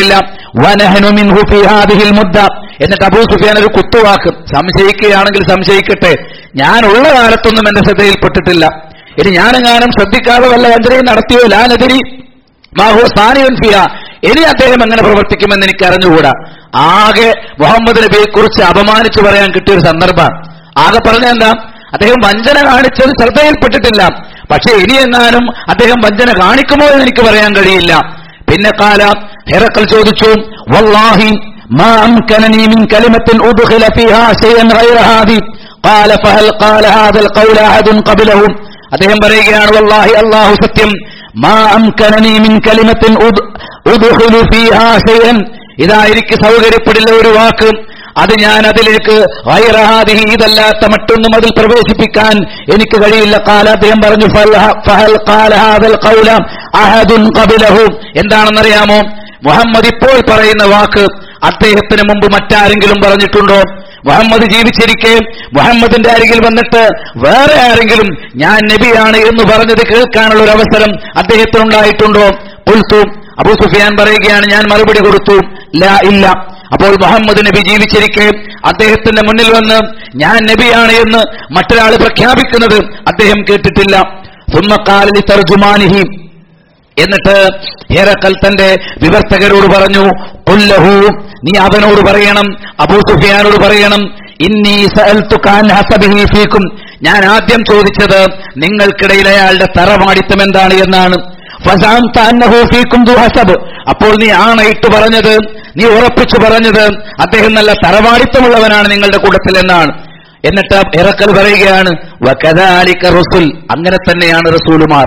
വനഹനു മിൻഹു ഫീ ഹാദിഹിൽ മുദ്ദ എന്നിട്ട് അബൂ സുഫിയാൻ ഒരു കുത്തുവാക്ക് സംശയിക്കുകയാണെങ്കിൽ സംശയിക്കട്ടെ ഞാൻ ഉള്ള കാലത്തൊന്നും എന്റെ ശ്രദ്ധയിൽപ്പെട്ടിട്ടില്ല ഇനി ഞാനെങ്ങാനും ശ്രദ്ധിക്കാതെ വല്ല വഞ്ചനയും നടത്തിയോ ലാനതിരി മാഹോ സാനിയൻ ഫിയ ഇനി അദ്ദേഹം എങ്ങനെ പ്രവർത്തിക്കുമെന്ന് എനിക്ക് അറിഞ്ഞുകൂടാ ആകെ മുഹമ്മദ് നബിയെ കുറിച്ച് അപമാനിച്ചു പറയാൻ കിട്ടിയ ഒരു സന്ദർഭം ആകെ പറഞ്ഞ എന്താ അദ്ദേഹം വഞ്ചന കാണിച്ചത് ശ്രദ്ധയിൽപ്പെട്ടിട്ടില്ല പക്ഷെ ഇനി എങ്ങാനും അദ്ദേഹം വഞ്ചന കാണിക്കുമോ എന്ന് എനിക്ക് പറയാൻ കഴിയില്ല പിന്നെ കാല ഹെറക്കൽ ചോദിച്ചു വല്ലാഹി ما أمكنني من كلمة أدخل فيها شيئا غير هذه قال فهل قال هذا القول أحد قبله അദ്ദേഹം പറയുകയാണ് വല്ലാഹി അല്ലാഹു സത്യം മാ അംകനനി മിൻ കലിമത്തിൻ ഉദ്- ഉദ്ഖിലു ഫീഹാ ശൈഅൻ ഇതാ എനിക്ക് സൗകര്യപ്പെടില്ല ഒരു വാക്ക് അത് ഞാൻ അതിലേക്ക് ഗൈറഹാദിഹി ഇതല്ലാത്ത മറ്റൊന്നും അതിൽ പ്രവേശിപ്പിക്കാൻ എനിക്ക് കഴിയില്ല കാല അദ്ദേഹം പറഞ്ഞു ഫൽഹ- ഫഹൽ ഖാല ഹാദൽ ഖൗല അഹദുൻ ഖബലഹു എന്താണെന്നറിയാമോ മുഹമ്മദ് ഇപ്പോൾ പറയുന്ന വാക്ക് അദ്ദേഹത്തിന് മുമ്പ് മറ്റാരെങ്കിലും പറഞ്ഞിട്ടുണ്ടോ മുഹമ്മദ് ജീവിച്ചിരിക്കെ മുഹമ്മദിന്റെ അരികിൽ വന്നിട്ട് വേറെ ആരെങ്കിലും ഞാൻ നബിയാണ് എന്ന് പറഞ്ഞത് കേൾക്കാനുള്ള ഒരു അവസരം അദ്ദേഹത്തിനുണ്ടായിട്ടുണ്ടോ പുൽത്തു അബൂ സുഫിയാൻ പറയുകയാണ് ഞാൻ മറുപടി കൊടുത്തു ലാ ഇല്ല അപ്പോൾ മുഹമ്മദ് നബി ജീവിച്ചിരിക്കെ അദ്ദേഹത്തിന്റെ മുന്നിൽ വന്ന് ഞാൻ നബിയാണ് എന്ന് മറ്റൊരാൾ പ്രഖ്യാപിക്കുന്നത് അദ്ദേഹം കേട്ടിട്ടില്ല സുമ്മക്കാലി തർജുമാനിഹി എന്നിട്ട് ഹേറക്കൽ തന്റെ വിവർത്തകരോട് പറഞ്ഞു കൊല്ലഹു നീ അവനോട് പറയണം അബൂ സുഫിയാനോട് പറയണം ഇന്നി സഅൽതുക അൻ ഹസബിഹി ഫീക്കും ഞാൻ ആദ്യം ചോദിച്ചത് നിങ്ങൾക്കിടയിൽ അയാളുടെ തറവാടിത്തം എന്താണ് എന്നാണ് ഫസാംത അന്നഹു ഫീക്കും ദു ഹസബ് അപ്പോൾ നീ ആണയിട്ട് പറഞ്ഞത് നീ ഉറപ്പിച്ചു പറഞ്ഞത് അദ്ദേഹം നല്ല തറവാടിത്തമുള്ളവനാണ് നിങ്ങളുടെ കൂട്ടത്തിൽ എന്നാണ് എന്നിട്ട് ഇറക്കൽ പറയുകയാണ് വകദാലിക റസുൽ അങ്ങനെ തന്നെയാണ് റസൂലുമാർ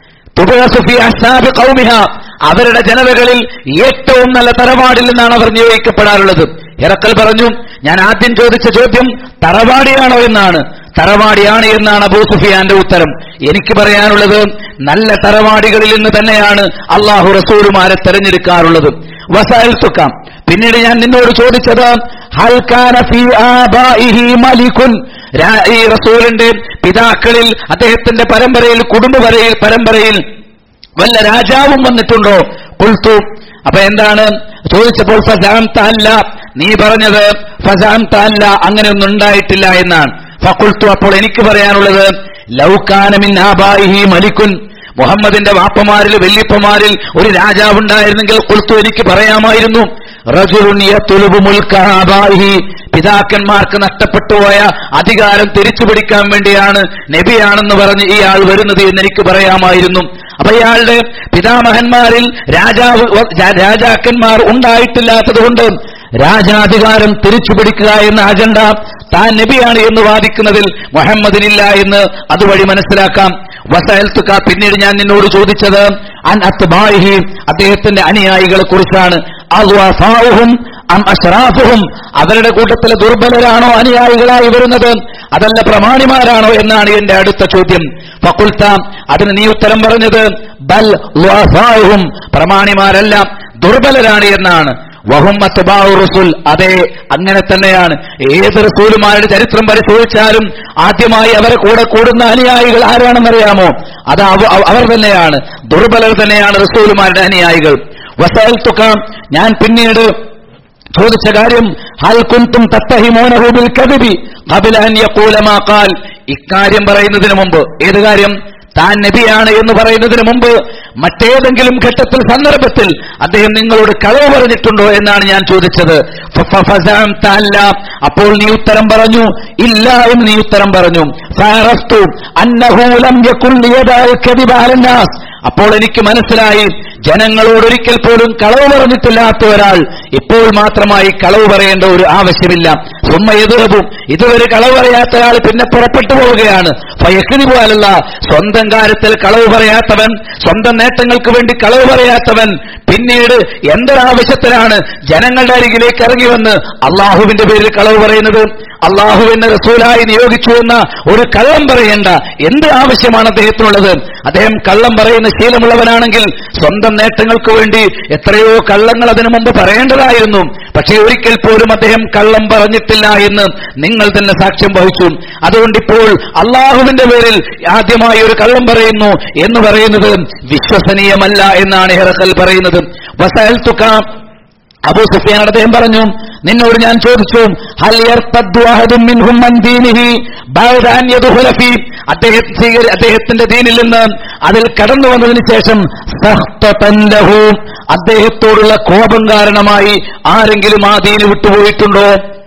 തുബഅസു ഫി അസ്ഹാബി ഖൗമിഹ അവരുടെ ജനതകളിൽ ഏറ്റവും നല്ല തറവാടിൽ നിന്നാണ് അവർ നിയോഗിക്കപ്പെടാറുള്ളത് ഇറക്കൽ പറഞ്ഞു ഞാൻ ആദ്യം ചോദിച്ച ചോദ്യം തറവാടിയാണോ എന്നാണ് തറവാടിയാണ് എന്നാണ് അബൂ സുഫിയാന്റെ ഉത്തരം എനിക്ക് പറയാനുള്ളത് നല്ല തറവാടികളിൽ നിന്ന് തന്നെയാണ് അള്ളാഹു റസൂലുമാരെ തെരഞ്ഞെടുക്കാറുള്ളത് വസൽ തുക്കാം പിന്നീട് ഞാൻ നിന്നോട് ചോദിച്ചത് ഹൽ കാന ഫീ ആബാഇഹി മലികുൻ രാ- ഈ റസൂലിന്റെ പിതാക്കളിൽ അദ്ദേഹത്തിന്റെ പരമ്പരയിൽ കുടുംബപരയിൽ പരമ്പരയിൽ വല്ല രാജാവും വന്നിട്ടുണ്ടോ കുൾത്തു അപ്പൊ എന്താണ് ചോദിച്ചപ്പോൾ ഫസാം അല്ല നീ പറഞ്ഞത് ഫസാം അല്ല അങ്ങനെയൊന്നും ഉണ്ടായിട്ടില്ല എന്നാണ് ഫക്കുൾത്തു അപ്പോൾ എനിക്ക് പറയാനുള്ളത് ലൗകാനമിൻ ആബായിഹി മലിക്കുൻ മുഹമ്മദിന്റെ വാപ്പമാരിൽ വല്യപ്പമാരിൽ ഒരു രാജാവുണ്ടായിരുന്നെങ്കിൽ കുൾത്തു എനിക്ക് പറയാമായിരുന്നു റജുലുൻ യത്ലുബു മുൽക ആബായിഹി പിതാക്കന്മാർക്ക് നഷ്ടപ്പെട്ടുപോയ അധികാരം തിരിച്ചു പിടിക്കാൻ വേണ്ടിയാണ് നബിയാണെന്ന് പറഞ്ഞ് ഇയാൾ വരുന്നത് എന്ന് എനിക്ക് പറയാമായിരുന്നു അപ്പൊ ഇയാളുടെ പിതാമഹന്മാരിൽ രാജാവ് രാ- രാജാക്കന്മാർ ഉണ്ടായിട്ടില്ലാത്തത് കൊണ്ട് രാജാധികാരം തിരിച്ചു പിടിക്കുക എന്ന അജണ്ട താൻ നബിയാണ് എന്ന് വാദിക്കുന്നതിൽ മുഹമ്മദിനില്ല എന്ന് അതുവഴി മനസ്സിലാക്കാം വസൽത്തുക പിന്നീട് ഞാൻ നിന്നോട് ചോദിച്ചത് അൻ അത്ബായിഹി അദ്ദേഹത്തിന്റെ അനുയായികളെ കുറിച്ചാണ് അദ്വഫാഉഹും അം അഷ്റാഫുഹും അവരുടെ കൂട്ടത്തിലെ ദുർബലരാണോ അനുയായികളായി വരുന്നത് അതല്ല പ്രമാണിമാരാണോ എന്നാണ് എന്റെ അടുത്ത ചോദ്യം ഫക്കുൽത്ത അതിന് നീ ഉത്തരം പറഞ്ഞത് ബൽ ളുഅഫാഉഹും പ്രമാണിമാരല്ല ദുർബലരാണ് എന്നാണ് വഹും അത്ബാഉ റസൂൽ അതെ അങ്ങനെ തന്നെയാണ് ഏത് റസൂലുമാരുടെ ചരിത്രം പരിശോധിച്ചാലും ആദ്യമായി അവരെ കൂടെ കൂടുന്ന അനുയായികൾ ആരാണെന്നറിയാമോ അത് അവ- അവ- അവർ തന്നെയാണ് ദുർബലർ തന്നെയാണ് റസൂലുമാരുടെ അനുയായികൾ വസൽ ഞാൻ പിന്നീട് ചോദിച്ച കാര്യം ഹൽ കുന്തും തത്തഹിമോനഹു ബിൽ കദിബി ഖബല അൻ യഖൂല മാ ഖാൽ ഇക്കാര്യം പറയുന്നതിന് മുമ്പ് ഏത് കാര്യം താൻ നബിയാണ് എന്ന് പറയുന്നതിന് മുമ്പ് മറ്റേതെങ്കിലും ഘട്ടത്തിൽ സന്ദർഭത്തിൽ അദ്ദേഹം നിങ്ങളോട് കളവ് പറഞ്ഞിട്ടുണ്ടോ എന്നാണ് ഞാൻ ചോദിച്ചത് ഫ- ഫ- ഫസഅംത അല്ല. അപ്പോൾ നീ ഉത്തരം പറഞ്ഞു ഇല്ല എന്ന് നീ ഉത്തരം പറഞ്ഞു ഫഅറഫ്തു അന്നഹു ലം യകുൻ ലിയദഅൽ കദിബ അലന്നാസ് അപ്പോൾ എനിക്ക് മനസ്സിലായി ജനങ്ങളോട് ഒരിക്കൽ പോലും കളവ് പറഞ്ഞിട്ടില്ലാത്ത ഒരാൾ ഇപ്പോൾ മാത്രമായി കളവ് പറയേണ്ട ഒരു ആവശ്യമില്ല സുമ്മ എതിർപ്പും ഇതുവരെ കളവ് പറയാത്ത ഒരാൾ പിന്നെ പുറപ്പെട്ടു പോവുകയാണ് ഫയക്കിനി പോലല്ല സ്വന്തം കാര്യത്തിൽ കളവ് പറയാത്തവൻ സ്വന്തം നേട്ടങ്ങൾക്ക് വേണ്ടി കളവ് പറയാത്തവൻ പിന്നീട് എന്തൊരാവശ്യത്തിനാണ് ജനങ്ങളുടെ അരികിലേക്ക് ഇറങ്ങി വന്ന് അള്ളാഹുവിന്റെ പേരിൽ കളവ് പറയുന്നത് അള്ളാഹുവിനെ റസൂലായി നിയോഗിച്ചു എന്ന ഒരു കള്ളം പറയേണ്ട എന്ത് ആവശ്യമാണ് അദ്ദേഹത്തിനുള്ളത് അദ്ദേഹം കള്ളം പറയുന്ന ശീലമുള്ളവനാണെങ്കിൽ സ്വന്തം നേട്ടങ്ങൾക്ക് വേണ്ടി എത്രയോ കള്ളങ്ങൾ അതിനു മുമ്പ് പറയേണ്ടതായിരുന്നു പക്ഷേ ഒരിക്കൽ പോലും അദ്ദേഹം കള്ളം പറഞ്ഞിട്ടില്ല എന്ന് നിങ്ങൾ തന്നെ സാക്ഷ്യം വഹിച്ചു അതുകൊണ്ട് ഇപ്പോൾ അള്ളാഹുവിന്റെ പേരിൽ ആദ്യമായി ഒരു കള്ളം പറയുന്നു എന്ന് പറയുന്നത് വിശ്വസനീയമല്ല എന്നാണ് ഹെറക്കൽ പറയുന്നത് വസൽ തുക അബൂ സുഫിയാൻ അദ്ദേഹം പറഞ്ഞു നിന്നോട് ഞാൻ ചോദിച്ചു ഹൽ യർത്തദ്ദു അഹദും മിൻഹും അൻ ദീനിഹി ബഅദ അൻ യദ്ഖുല ഫീ അദ്ദേഹം സ്വീകരി- അദ്ദേഹത്തിന്റെ ദീനിൽ നിന്ന് അതിൽ കടന്നു വന്നതിന് ശേഷം സഖ്തതൻ ലഹു അദ്ദേഹത്തോടുള്ള കോപം കാരണമായി ആരെങ്കിലും ആ ദീന് വിട്ടുപോയിട്ടുണ്ടോ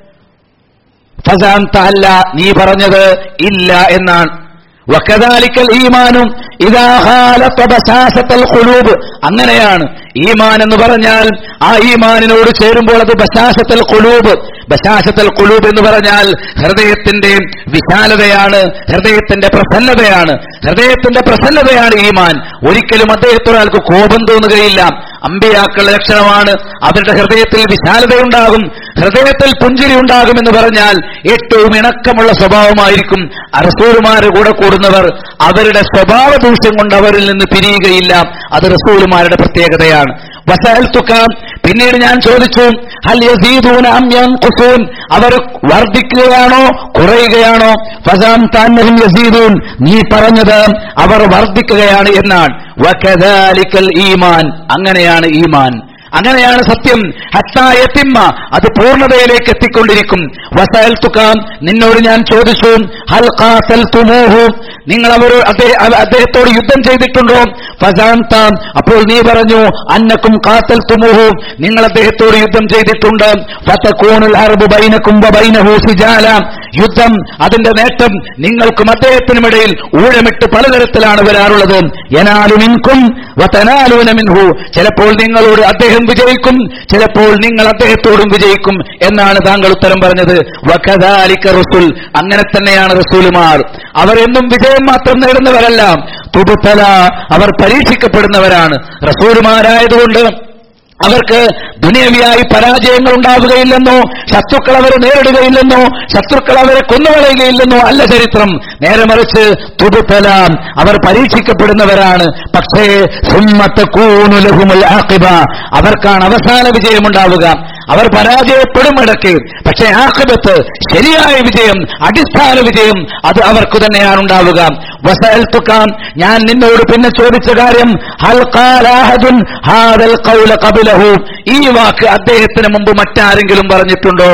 ഫസാന്ത അല്ല നീ പറഞ്ഞത് ഇല്ല എന്നാണ് വക്കദാലിക്കൽ ഈമാനും ഇതാ ഹാലത്ത ബശാസത്തൽ ഖുലൂബ് അങ്ങനെയാണ് ഈമാൻ എന്ന് പറഞ്ഞാൽ ആ ഈമാനിനോട് ചേരുമ്പോൾ അത് ബശാസത്തൽ ഖുലൂബ് ബശാസത്തൽ ഖുലൂബ് എന്ന് പറഞ്ഞാൽ ഹൃദയത്തിന്റെ വിശാലതയാണ് ഹൃദയത്തിന്റെ പ്രസന്നതയാണ് ഹൃദയത്തിന്റെ പ്രസന്നതയാണ് ഈമാൻ ഒരിക്കലും അദ്ദേഹത്തൊരാൾക്ക് കോപം തോന്നുകയില്ല അമ്പിയാക്കളുടെ ലക്ഷണമാണ് അവരുടെ ഹൃദയത്തിൽ വിശാലതയുണ്ടാകും ഹൃദയത്തിൽ പുഞ്ചിരി ഉണ്ടാകും എന്ന് പറഞ്ഞാൽ ഏറ്റവും ഇണക്കമുള്ള സ്വഭാവമായിരിക്കും റസൂലുമാരുടെ കൂടെ കൂടുന്നവർ അവരുടെ സ്വഭാവ ദൂഷ്യം കൊണ്ട് അവരിൽ നിന്ന് പിരിയുകയില്ല അത് റസൂലുമാരുടെ പ്രത്യേകതയാണ് വസഅൽതുക പിന്നീട് ഞാൻ ചോദിച്ചു ഹൽ യസീദൂന അം യൻഖുസൂൻ അവർ വർദ്ധിക്കുകയാണോ കുറയുകയാണോ ഫസാം താന്നഹും യസീദൂൻ നീ പറഞ്ഞത് അവർ വർദ്ധിക്കുകയാണ് എന്നാണ് വകദാലിക്കൽ ഈമാൻ അങ്ങനെയാണ് ഈമാൻ അങ്ങനെയാണ് സത്യം ഹത്തായത്തിമ്മ അത് പൂർണ്ണതയിലേക്ക് എത്തിക്കൊണ്ടിരിക്കും വസൽത്തുക നിന്നോട് ഞാൻ ചോദിച്ചു ഹൽ ഖാസൽതുമൂഹു നിങ്ങൾ അവർ അദ്ദേഹത്തോട് യുദ്ധം ചെയ്തിട്ടുണ്ടോ ഫസാന്താം അപ്പോൾ നീ പറഞ്ഞു അന്നക്കും ഖാസൽതുമൂഹു നിങ്ങൾ അദ്ദേഹത്തോട് യുദ്ധം ചെയ്തിട്ടുണ്ട് ഫതകൂനുൽ ഹർബു ബൈനക്കും വബൈനഹു സിജാല യുദ്ധം അതിന്റെ നേട്ടം നിങ്ങൾക്കും അദ്ദേഹത്തിനും ഇടയിൽ ഊഴമിട്ട് പലതരത്തിലാണ് വരാറുള്ളത് യനാലു മിൻകും വതനാലൂന മിൻഹു ചിലപ്പോൾ നിങ്ങളോട് അദ്ദേഹം വിജയിക്കും ചിലപ്പോൾ നിങ്ങൾ അദ്ദേഹത്തോടും വിജയിക്കും എന്നാണ് താങ്കൾ ഉത്തരം പറഞ്ഞത് വകദാലിക റസൂൽ അങ്ങനെ തന്നെയാണ് റസൂലുമാർ അവർ എന്നും വിജയം മാത്രം നേടുന്നവരല്ല തുബുത്തല അവർ പരീക്ഷിക്കപ്പെടുന്നവരാണ് റസൂലുമാരായതുകൊണ്ട് അവർക്ക് ദുനിയവിയായി പരാജയങ്ങൾ ഉണ്ടാവുകയില്ലെന്നോ ശത്രുക്കൾ അവരെ നേരിടുകയില്ലെന്നോ ശത്രുക്കൾ അവരെ കൊന്നുകളയുകയില്ലെന്നോ അല്ല ചരിത്രം നേരെ മറിച്ച് തുടുത്തലാം അവർ പരീക്ഷിക്കപ്പെടുന്നവരാണ് പക്ഷേ സുമ്മത്ത് കൂനുലഹുമുൽ ആഖിബ അവർക്കാണ് അവസാന വിജയമുണ്ടാവുക അവർ പരാജയപ്പെടും ഇടയ്ക്ക് പക്ഷേ ആഖിബത്ത് ശരിയായ വിജയം അടിസ്ഥാന വിജയം അത് അവർക്ക് തന്നെയാണ് ഉണ്ടാവുക വസഅൽതുക്കാം ഞാൻ നിന്നോട് പിന്നെ ചോദിച്ച കാര്യം ഹൽ ഖാല അഹദുൻ ഹാദൽ ഖൗല ഖബലഹു ഈ വാക്ക് അദ്ദേഹത്തിന് മുമ്പ് മറ്റാരെങ്കിലും പറഞ്ഞിട്ടുണ്ടോ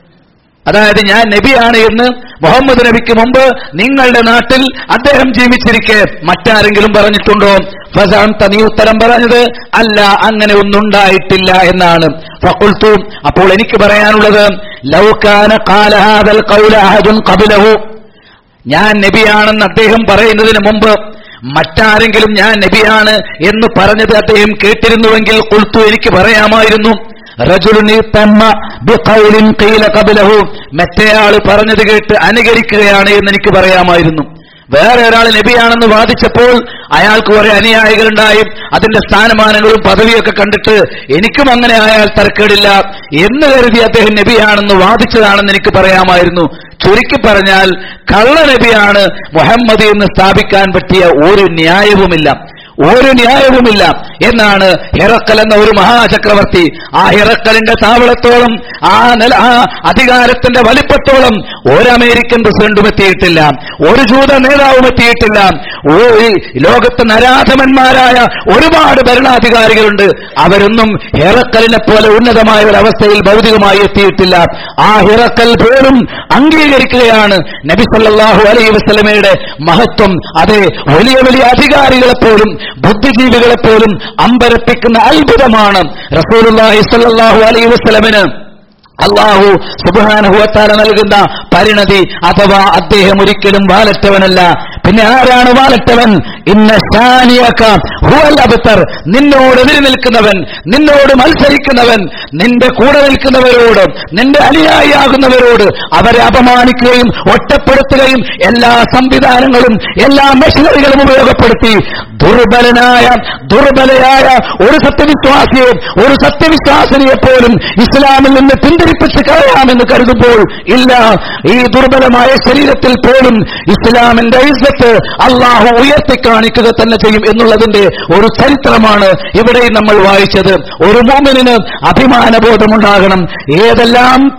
അതായത് ഞാൻ നബിയാണ് എന്ന് മുഹമ്മദ് നബിക്ക് മുമ്പ് നിങ്ങളുടെ നാട്ടിൽ അദ്ദേഹം ജീവിച്ചിരിക്കെ മറ്റാരെങ്കിലും പറഞ്ഞിട്ടുണ്ടോ ഫസാന്ത നീ ഉത്തരം പറഞ്ഞത് അല്ല അങ്ങനെ ഒന്നുണ്ടായിട്ടില്ല എന്നാണ് ഫഖുൽത്തു അപ്പോൾ എനിക്ക് പറയാനുള്ളത് ലൗകാന ഖാല ഹാദൽ ഖൗല അഹദുൻ ഖബലഹു ഞാൻ നബിയാണെന്ന് അദ്ദേഹം പറയുന്നതിന് മുമ്പ് മറ്റാരെങ്കിലും ഞാൻ നബിയാണ് എന്ന് പറഞ്ഞത് അദ്ദേഹം കേട്ടിരുന്നുവെങ്കിൽ കൊളുത്തു എനിക്ക് പറയാമായിരുന്നു റജുലുനി തമ്മ ബിഖൗലിൻ ഖീല ഖബലഹു മറ്റേയാള് പറഞ്ഞത് കേട്ട് അനുകരിക്കുകയാണ് എന്ന് എനിക്ക് പറയാമായിരുന്നു വേറെ ഒരാൾ നബിയാണെന്ന് വാദിച്ചപ്പോൾ അയാൾക്ക് കുറെ അനുയായികളുണ്ടായി അതിന്റെ സ്ഥാനമാനങ്ങളും പദവിയൊക്കെ കണ്ടിട്ട് എനിക്കും അങ്ങനെ ആയാൽ തരക്കേടില്ല എന്ന് കരുതി അദ്ദേഹം നബിയാണെന്ന് വാദിച്ചതാണെന്ന് എനിക്ക് പറയാമായിരുന്നു ചുരുക്കി പറഞ്ഞാൽ കള്ള നബിയാണ് മുഹമ്മദ് എന്ന് സ്ഥാപിക്കാൻ പറ്റിയ ഒരു ന്യായവുമില്ല ഒരു ന്യായവുമില്ല എന്നാണ് ഹിറക്കൽ എന്ന ഒരു മഹാചക്രവർത്തി ആ ഹിറക്കലിന്റെ താവളത്തോളം ആ നില ആ അധികാരത്തിന്റെ വലിപ്പത്തോളം ഒരു അമേരിക്കൻ പ്രസിഡന്റും എത്തിയിട്ടില്ല ഒരു ജൂത നേതാവും എത്തിയിട്ടില്ല ഒരു ലോകത്ത് നരാധമന്മാരായ ഒരുപാട് ഭരണാധികാരികളുണ്ട് അവരൊന്നും ഹിറക്കലിനെ പോലെ ഉന്നതമായ ഒരു അവസ്ഥയിൽ ഭൗതികമായി എത്തിയിട്ടില്ല ആ ഹിറക്കൽ പോലും അംഗീകരിക്കുകയാണ് നബി സല്ലല്ലാഹു അലൈഹി വസല്ലമയുടെ മഹത്വം അതെ വലിയ വലിയ അധികാരികളെ പോലും ബുദ്ധിജീവികളെ പോലും അമ്പരപ്പിക്കുന്ന അത്ഭുതമാണ് റസൂലുള്ളാഹി സ്വല്ലല്ലാഹു അലൈഹി വസല്ലമന് അള്ളാഹു സുബാനുഭവത്താല നൽകുന്ന പരിണതി അഥവാ അദ്ദേഹം ഒരിക്കലും വാലറ്റവനല്ല പിന്നെ ആരാണ് വാലറ്റവൻ ഇന്ന ഷാനിയക്ക ഹുവൽ അബത്തർ നിന്നോട് എതിരി നിൽക്കുന്നവൻ നിന്നോട് മത്സരിക്കുന്നവൻ നിന്റെ കൂടെ നിൽക്കുന്നവരോട് നിന്റെ അനുയായിയാകുന്നവരോട് അവരെ അപമാനിക്കുകയും ഒറ്റപ്പെടുത്തുകയും എല്ലാ സംവിധാനങ്ങളും എല്ലാ മെഷീനറികളും ഉപയോഗപ്പെടുത്തി ദുർബലനായ ദുർബലയായ ഒരു സത്യവിശ്വാസിയെ ഒരു സത്യവിശ്വാസിനിയെ പോലും ഇസ്ലാമിൽ നിന്ന് പിന്തിരിപ്പിച്ച് കളയാമെന്ന് കരുതുമ്പോൾ ഇല്ല ഈ ദുർബലമായ ശരീരത്തിൽ പോലും ഇസ്ലാമിന്റെ ഇസ്സത്ത് അള്ളാഹു ഉയർത്തി കാണിക്കുക തന്നെ ചെയ്യും എന്നുള്ളതിന്റെ ഒരു ചരിത്രമാണ് ഇവിടെ നമ്മൾ വായിച്ചത് ഒരു മോമിന് അഭിമാനബോധമുണ്ടാകണം ഏതെല്ലാം ത-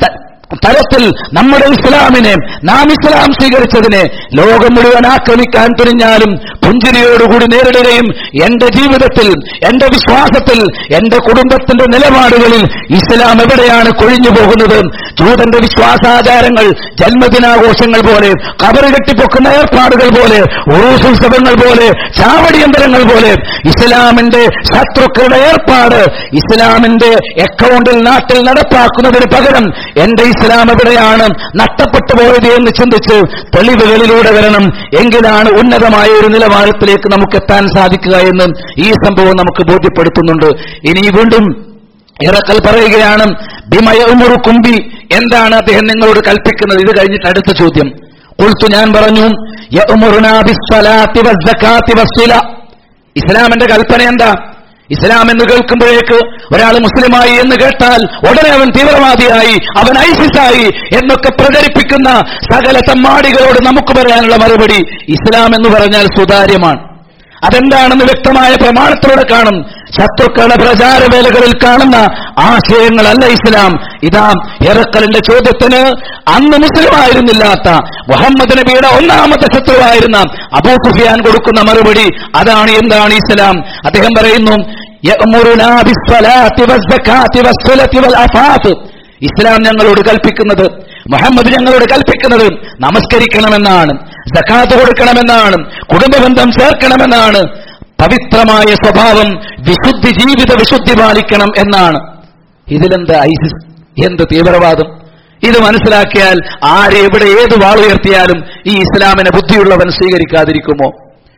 തരത്തിൽ നമ്മുടെ ഇസ്ലാമിനെ നാം ഇസ്ലാം സ്വീകരിച്ചതിനെ ലോകം മുഴുവൻ ആക്രമിക്കാൻ തുനിഞ്ഞാലും പുഞ്ചിരിയോടുകൂടി നേരിടുകയും എന്റെ ജീവിതത്തിൽ എന്റെ വിശ്വാസത്തിൽ എന്റെ കുടുംബത്തിന്റെ നിലപാടുകളിൽ ഇസ്ലാം എവിടെയാണ് കൊഴിഞ്ഞു പോകുന്നത് ജൂതന്റെ വിശ്വാസാചാരങ്ങൾ ജന്മദിനാഘോഷങ്ങൾ പോലെ കബറ് കെട്ടിപ്പൊക്കുന്ന ഏർപ്പാടുകൾ പോലെ ഉറൂസുത്സവങ്ങൾ പോലെ ചാവടിയന്തരങ്ങൾ പോലെ ഇസ്ലാമിന്റെ ശത്രുക്കളുടെ ഏർപ്പാട് ഇസ്ലാമിന്റെ അക്കൗണ്ടിൽ നാട്ടിൽ നടപ്പാക്കുന്നതിന് പകരം എന്റെ ഇസ്ലാം എവിടെയാണ് നഷ്ടപ്പെട്ടു പോയത് എന്ന് ചിന്തിച്ച് തെളിവുകളിലൂടെ വരണം എങ്കിലാണ് ഉന്നതമായ ഒരു നിലവാരത്തിലേക്ക് നമുക്ക് എത്താൻ സാധിക്കുക എന്ന് ഈ സംഭവം നമുക്ക് ബോധ്യപ്പെടുത്തുന്നുണ്ട് ഇനി വീണ്ടും ഇറക്കൽ പറയുകയാണ് ബിമയമുറു കുമ്പി എന്താണ് അദ്ദേഹം നിങ്ങളോട് കൽപ്പിക്കുന്നത് ഇത് കഴിഞ്ഞിട്ട് അടുത്ത ചോദ്യം കൊളുത്തു ഞാൻ പറഞ്ഞു യഅ്മുറുനാ ബിസ്സലാത്തി വസ്സകാത്തി വസ്സില. ഇസ്ലാമിന്റെ കൽപ്പന എന്താ ഇസ്ലാം എന്ന് കേൾക്കുമ്പോഴേക്ക് ഒരാൾ മുസ്ലിമായി എന്ന് കേട്ടാൽ ഉടനെ അവൻ തീവ്രവാദിയായി അവൻ ഐസിസായി എന്നൊക്കെ പ്രചരിപ്പിക്കുന്ന സകല തമ്മാടികളോട് നമുക്ക് പറയാനുള്ള മറുപടി ഇസ്ലാം എന്ന് പറഞ്ഞാൽ സുതാര്യമാണ് അതെന്താണെന്ന് വ്യക്തമായ പ്രമാണത്തിലൂടെ കാണും ശത്രുക്കളുടെ പ്രചാരവേലകളിൽ കാണുന്ന ആശയങ്ങളല്ല ഇസ്ലാം ഇതാ എറക്കലിന്റെ ചോദ്യത്തിന് അന്ന് മുസ്ലിമായിരുന്നില്ലാത്ത മുഹമ്മദ് നബിയുടെ ഒന്നാമത്തെ ശത്രുവായിരുന്ന അബൂ സുഫിയാൻ കൊടുക്കുന്ന മറുപടി അതാണ് എന്താണ് ഇസ്ലാം അദ്ദേഹം പറയുന്നു "യഅ്മുറുനാ ബിസ്സലാത്തി വസ്സകാത്തി വസ്സലത്തി വൽ അഫാഫ്." ഇസ്ലാം ഞങ്ങളോട് കൽപ്പിക്കുന്നത് മുഹമ്മദ് ഞങ്ങളോട് കൽപ്പിക്കുന്നത് നമസ്കരിക്കണമെന്നാണ് സക്കാത്ത് കൊടുക്കണമെന്നാണ് കുടുംബബന്ധം ചേർക്കണമെന്നാണ് പവിത്രമായ സ്വഭാവം വിശുദ്ധി ജീവിത വിശുദ്ധി പാലിക്കണം എന്നാണ് ഇതിലെന്ത് ഐസിസ് എന്ത് തീവ്രവാദം ഇത് മനസ്സിലാക്കിയാൽ ആര് എവിടെ ഏത് വാളുയർത്തിയാലും ഈ ഇസ്ലാമിനെ ബുദ്ധിയുള്ളവൻ സ്വീകരിക്കാതിരിക്കുമോ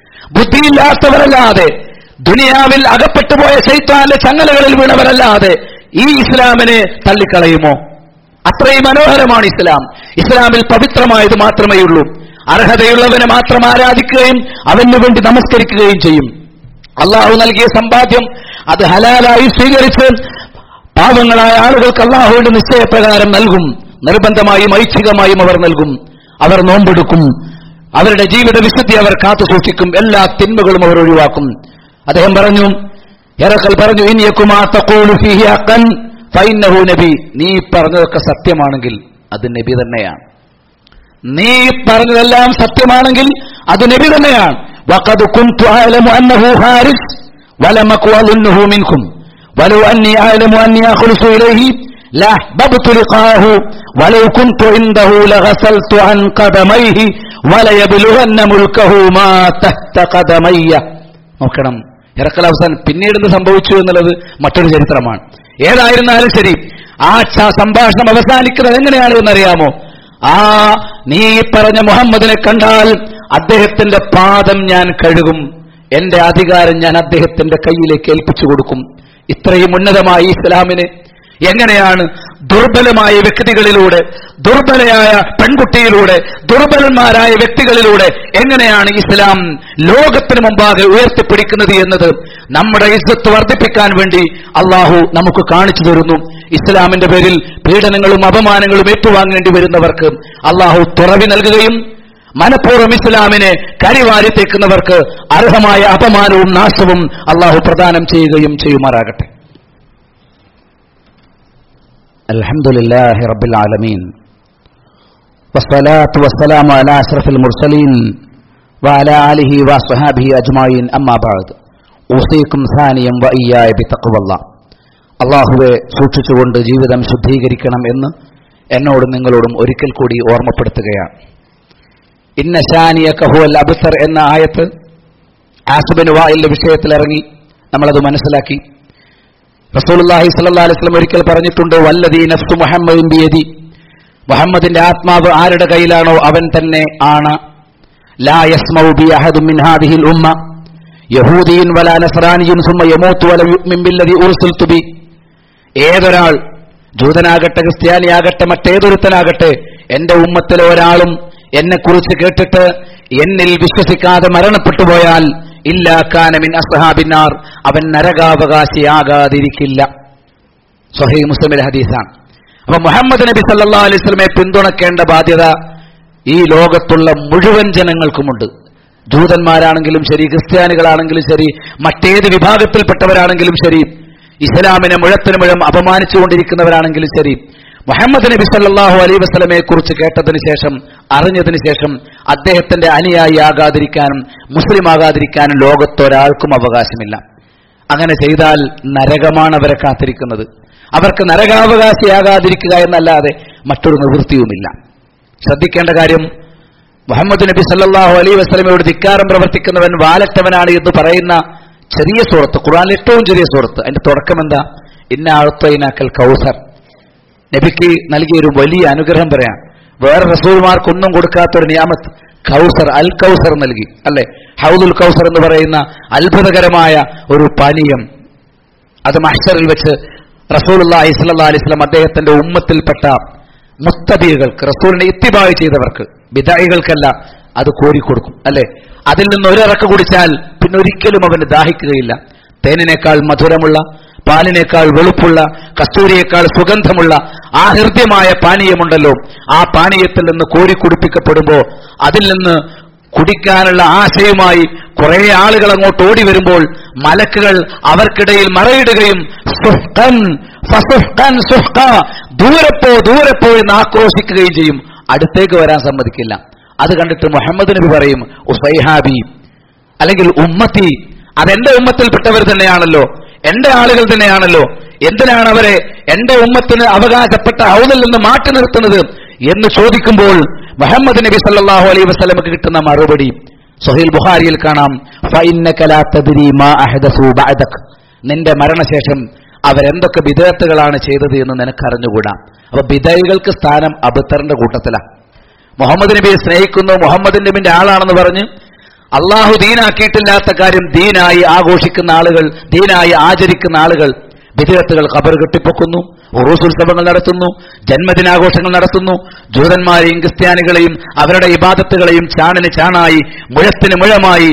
ബുദ്ധിയില്ലാത്തവരല്ലാതെ ദുനിയാവിൽ അകപ്പെട്ടുപോയ ചൈത്താന്റെ ചങ്ങലകളിൽ വീണവരല്ലാതെ ഈ ഇസ്ലാമിനെ തള്ളിക്കളയുമോ അത്രയും മനോഹരമാണ് ഇസ്ലാം ഇസ്ലാമിൽ പവിത്രമായത് മാത്രമേ ഉള്ളൂ അർഹതയുള്ളവനെ മാത്രം ആരാധിക്കുകയും അവന് വേണ്ടി നമസ്കരിക്കുകയും ചെയ്യും അള്ളാഹു നൽകിയ സമ്പാദ്യം അത് ഹലാലായി സ്വീകരിച്ച് പാവങ്ങളായ ആളുകൾക്ക് അള്ളാഹുവിന്റെ നിശ്ചയപ്രകാരം നൽകും നിർബന്ധമായും ഐച്ഛികമായും അവർ നൽകും അവർ നോമ്പെടുക്കും അവരുടെ ജീവിത വിശുദ്ധി അവർ കാത്തു സൂക്ഷിക്കും എല്ലാ തിന്മകളും അവർ ഒഴിവാക്കും അദ്ദേഹം പറഞ്ഞു എറക്കൽ പറഞ്ഞു ഇനിയക്കുമാ തഖൂലു ഫീഹി ഹഖൻ ഫൈന്നഹു നബി നീ പറഞ്ഞതൊക്കെ സത്യമാണെങ്കിൽ അത് നബി തന്നെയാണ് നീ പറഞ്ഞതെല്ലാം സത്യമാണെങ്കിൽ അത് നബി തന്നെയാണ് വഖദ് കുൻതു അഅലമു അന്നഹു ഹാരിസ് വലമകു അظنഹു മിൻകും ولو أني أعلم أني أخلص إليه لأحببت لقاءه ولو كنت عنده لغسلت عن قدميه وليبلغن ملكه ما تحت قدمي നോക്കണം ഇറക്കൽ അവസാനം പിന്നീട് എന്ത് സംഭവിച്ചു എന്നുള്ളത് മറ്റൊരു ചരിത്രമാണ് ഏതായിരുന്നാലും ശരി ആ ച- സംഭാഷണം അവസാനിക്കുന്നത് എങ്ങനെയാണ് എന്നറിയാമോ ആ നീ പറഞ്ഞ മുഹമ്മദിനെ കണ്ടാൽ അദ്ദേഹത്തിന്റെ പാദം ഞാൻ കഴുകും എന്റെ അധികാരം ഞാൻ അദ്ദേഹത്തിന്റെ കയ്യിലേക്ക് ഏൽപ്പിച്ചു കൊടുക്കും ഇത്രയും ഉന്നതമായ ഈ ഇസ്ലാമിനെ എങ്ങനെയാണ് ദുർബലമായ വ്യക്തികളിലൂടെ ദുർബലയായ പെൺകുട്ടിയിലൂടെ ദുർബലന്മാരായ വ്യക്തികളിലൂടെ എങ്ങനെയാണ് ഇസ്ലാം ലോകത്തിന് മുമ്പാകെ ഉയർത്തിപ്പിടിക്കുന്നത് എന്നത് നമ്മുടെ ഇസ്സത്ത് വർദ്ധിപ്പിക്കാൻ വേണ്ടി അള്ളാഹു നമുക്ക് കാണിച്ചു തരുന്നു ഇസ്ലാമിന്റെ പേരിൽ പീഡനങ്ങളും അപമാനങ്ങളും ഏറ്റുവാങ്ങേണ്ടി വരുന്നവർക്ക് അള്ളാഹു തുറവി നൽകുകയും മനഃപൂർവ്വം ഇസ്ലാമിനെ കരിവാരി തേക്കുന്നവർക്ക് അർഹമായ അപമാനവും നാശവും അള്ളാഹു പ്രദാനം ചെയ്യുകയും ചെയ്യുമാറാകട്ടെ الحمد لله رب العالمين والصلاة والسلام على أشرف المرسلين وعلى آله وصحابه أجمعين أما بعد أوصيكم ثانيا وإياي بتقوى الله അള്ളാഹുവെ സൂക്ഷിച്ചുകൊണ്ട് ജീവിതം ശുദ്ധീകരിക്കണം എന്ന് എന്നോടും നിങ്ങളോടും ഒരിക്കൽ കൂടി ഓർമ്മപ്പെടുത്തുകയാണ് ഇന്ന ഷാനിയ കഹുവൽ അബുസർ എന്ന ആയത്ത് ആസുബിന് വായിലിന്റെ വിഷയത്തിൽ ഇറങ്ങി നമ്മളത് മനസ്സിലാക്കി റസൂലുള്ളാഹി സ്വല്ലല്ലാഹി അലൈഹി വസല്ലം ഒരിക്കൽ പറഞ്ഞിട്ടുണ്ട് വല്ലദീ നഫ്സു മുഹമ്മദിൻ ബിയദി മുഹമ്മദിന്റെ ആത്മാവ് ആരുടെ കയ്യിലാണോ അവൻ തന്നെ ആണ് ലാ യസ്മഉ ബി അഹദും മിൻ ഹാദിഹിൽ ഉമ്മ യഹൂദിയൻ വലാ നസ്രാനിയൻ സുമ്മ യമൂത്തു വല യുഅ്മിൻ ബില്ലദി ഉർസിൽതു ബി ഏതൊരാൾ ജൂതനാകട്ടെ ക്രിസ്ത്യാനിയാകട്ടെ മറ്റേതൊരുത്തനാകട്ടെ എന്റെ ഉമ്മത്തിലെ ഒരാളും എന്നെക്കുറിച്ച് കേട്ടിട്ട് എന്നിൽ വിശ്വസിക്കാതെ മരണപ്പെട്ടു പോയാൽ ഇല്ലാക്കാനമിൻ അസ്ഹാബിന്നാർ അവൻ നരകാവകാശിയാകാതിരിക്കില്ല സ്വഹീ മുസ്ലിമിലെ ഹദീസാണ് അപ്പൊ മുഹമ്മദ് നബി സല്ലാ അലൈഹി സ്വലമെ പിന്തുണക്കേണ്ട ബാധ്യത ഈ ലോകത്തുള്ള മുഴുവൻ ജനങ്ങൾക്കുമുണ്ട് ജൂതന്മാരാണെങ്കിലും ശരി ക്രിസ്ത്യാനികളാണെങ്കിലും ശരി മറ്റേത് വിഭാഗത്തിൽപ്പെട്ടവരാണെങ്കിലും ശരി ഇസ്ലാമിനെ മുഴത്തിന് മുഴം അപമാനിച്ചുകൊണ്ടിരിക്കുന്നവരാണെങ്കിലും ശരി മുഹമ്മദ് നബി സല്ലല്ലാഹു അലൈഹി വസല്ലമയെ കുറിച്ച് കേട്ടതിന് ശേഷം അറിഞ്ഞതിന് ശേഷം അദ്ദേഹത്തിന്റെ അനുയായി ആകാതിരിക്കാനും മുസ്ലിം ആകാതിരിക്കാനും ലോകത്തൊരാൾക്കും അവകാശമില്ല അങ്ങനെ ചെയ്താൽ നരകമാണ് അവരെ കാത്തിരിക്കുന്നത് അവർക്ക് നരകാവകാശിയാകാതിരിക്കുക എന്നല്ലാതെ മറ്റൊരു നിവൃത്തിയുമില്ല ശ്രദ്ധിക്കേണ്ട കാര്യം മുഹമ്മദ് നബി സല്ലല്ലാഹു അലൈഹി വസല്ലമയോട് ധിക്കാരം പ്രവർത്തിക്കുന്നവൻ വാലറ്റവനാണ് എന്ന് പറയുന്ന ചെറിയ സുഹൃത്ത് ഖുർആനിലെ ഏറ്റവും ചെറിയ സുഹൃത്ത് അതിന്റെ തുടക്കം എന്താ ഇന്ന ആഴ്ത്തൈനാക്കൽ കൗസർ നബിക്ക് നൽകിയ ഒരു വലിയ അനുഗ്രഹം പറയാം വേറെ റസൂൽമാർക്കൊന്നും കൊടുക്കാത്ത ഒരു നിയാമത്ത് കൗസർ അൽ കൗസർ നൽകി അല്ലെ ഹൗദുൽ കൗസർ എന്ന് പറയുന്ന അത്ഭുതകരമായ ഒരു പാനീയം അത് മഹ്ഷറിൽ വെച്ച് റസൂലുള്ളാഹി സ്വല്ലല്ലാഹി അലൈഹി വസല്ലം അദ്ദേഹത്തിന്റെ ഉമ്മത്തിൽപ്പെട്ട മുസ്തബികൾക്ക് റസൂലിനെ ഇത്തിബായ് ചെയ്തവർക്ക് ബിദായികൾക്കല്ല അത് കോരിക്കൊടുക്കും അല്ലെ അതിൽ നിന്ന് ഒരിറക്ക് കുടിച്ചാൽ പിന്നെ ഒരിക്കലും അവന് ദാഹിക്കുകയില്ല തേനിനേക്കാൾ മധുരമുള്ള പാലിനേക്കാൾ വെളുപ്പുള്ള കസ്തൂരിയേക്കാൾ സുഗന്ധമുള്ള ആ ഹൃദ്യമായ പാനീയമുണ്ടല്ലോ ആ പാനീയത്തിൽ നിന്ന് കോരി കുടിപ്പിക്കപ്പെടുമ്പോ അതിൽ നിന്ന് കുടിക്കാനുള്ള ആശയുമായി കുറെ ആളുകൾ അങ്ങോട്ട് ഓടി വരുമ്പോൾ മലക്കുകൾ അവർക്കിടയിൽ മറയിടുകയും സുഹ്കൻ, ഫസുഹ്കൻ സുഹ്ക, ദൂരപ്പോ ദൂരപ്പോ എന്ന് ആക്രോശിക്കുകയും ചെയ്യും അടുത്തേക്ക് വരാൻ സമ്മതിക്കില്ല അത് കണ്ടിട്ട് മുഹമ്മദ് നബി പറയും ഉസൈഹാബി അല്ലെങ്കിൽ ഉമ്മത്തി അതെന്റെ ഉമ്മത്തിൽപ്പെട്ടവർ തന്നെയാണല്ലോ എന്റെ ആളുകൾ തന്നെയാണല്ലോ എന്തിനാണ് അവരെ എന്റെ ഉമ്മത്തിന് അവകാശപ്പെട്ട ഹൗദിൽ നിന്ന് മാറ്റി നിർത്തുന്നത് എന്ന് ചോദിക്കുമ്പോൾ മുഹമ്മദ് നബി സല്ലല്ലാഹു അലൈഹി വസല്ലമക്ക് കിട്ടുന്ന മറുപടി സുഹൈൽ ബുഖാരിയിൽ കാണാം ഫഇന്നക ലാ തദ്രി മാ അഹദസു ബഅദക് നിന്റെ മരണശേഷം അവരെന്തൊക്കെ ബിദഅത്തുകളാണ് ചെയ്തത് എന്ന് നിനക്ക് അറിഞ്ഞുകൂടാ അപ്പൊ ബിദൈകൾക്ക് സ്ഥാനം അബത്തറിന്റെ കൂട്ടത്തിലാണ് മുഹമ്മദ് നബിയെ സ്നേഹിക്കുന്നു മുഹമ്മദ് നബിന്റെ ആളാണെന്ന് പറഞ്ഞ് അള്ളാഹു ദീനാക്കിയിട്ടില്ലാത്ത കാര്യം ദീനായി ആഘോഷിക്കുന്ന ആളുകൾ ദീനായി ആചരിക്കുന്ന ആളുകൾ വിദേഹത്തുകൾ ഖബർ കെട്ടിപ്പൊക്കുന്നു ഉറൂസുത്സവങ്ങൾ നടത്തുന്നു ജന്മദിനാഘോഷങ്ങൾ നടത്തുന്നു ജൂതന്മാരെയും ക്രിസ്ത്യാനികളെയും അവരുടെ ഇബാദത്തുകളെയും ചാണിന് ചാണായി മുഴത്തിന് മുഴമായി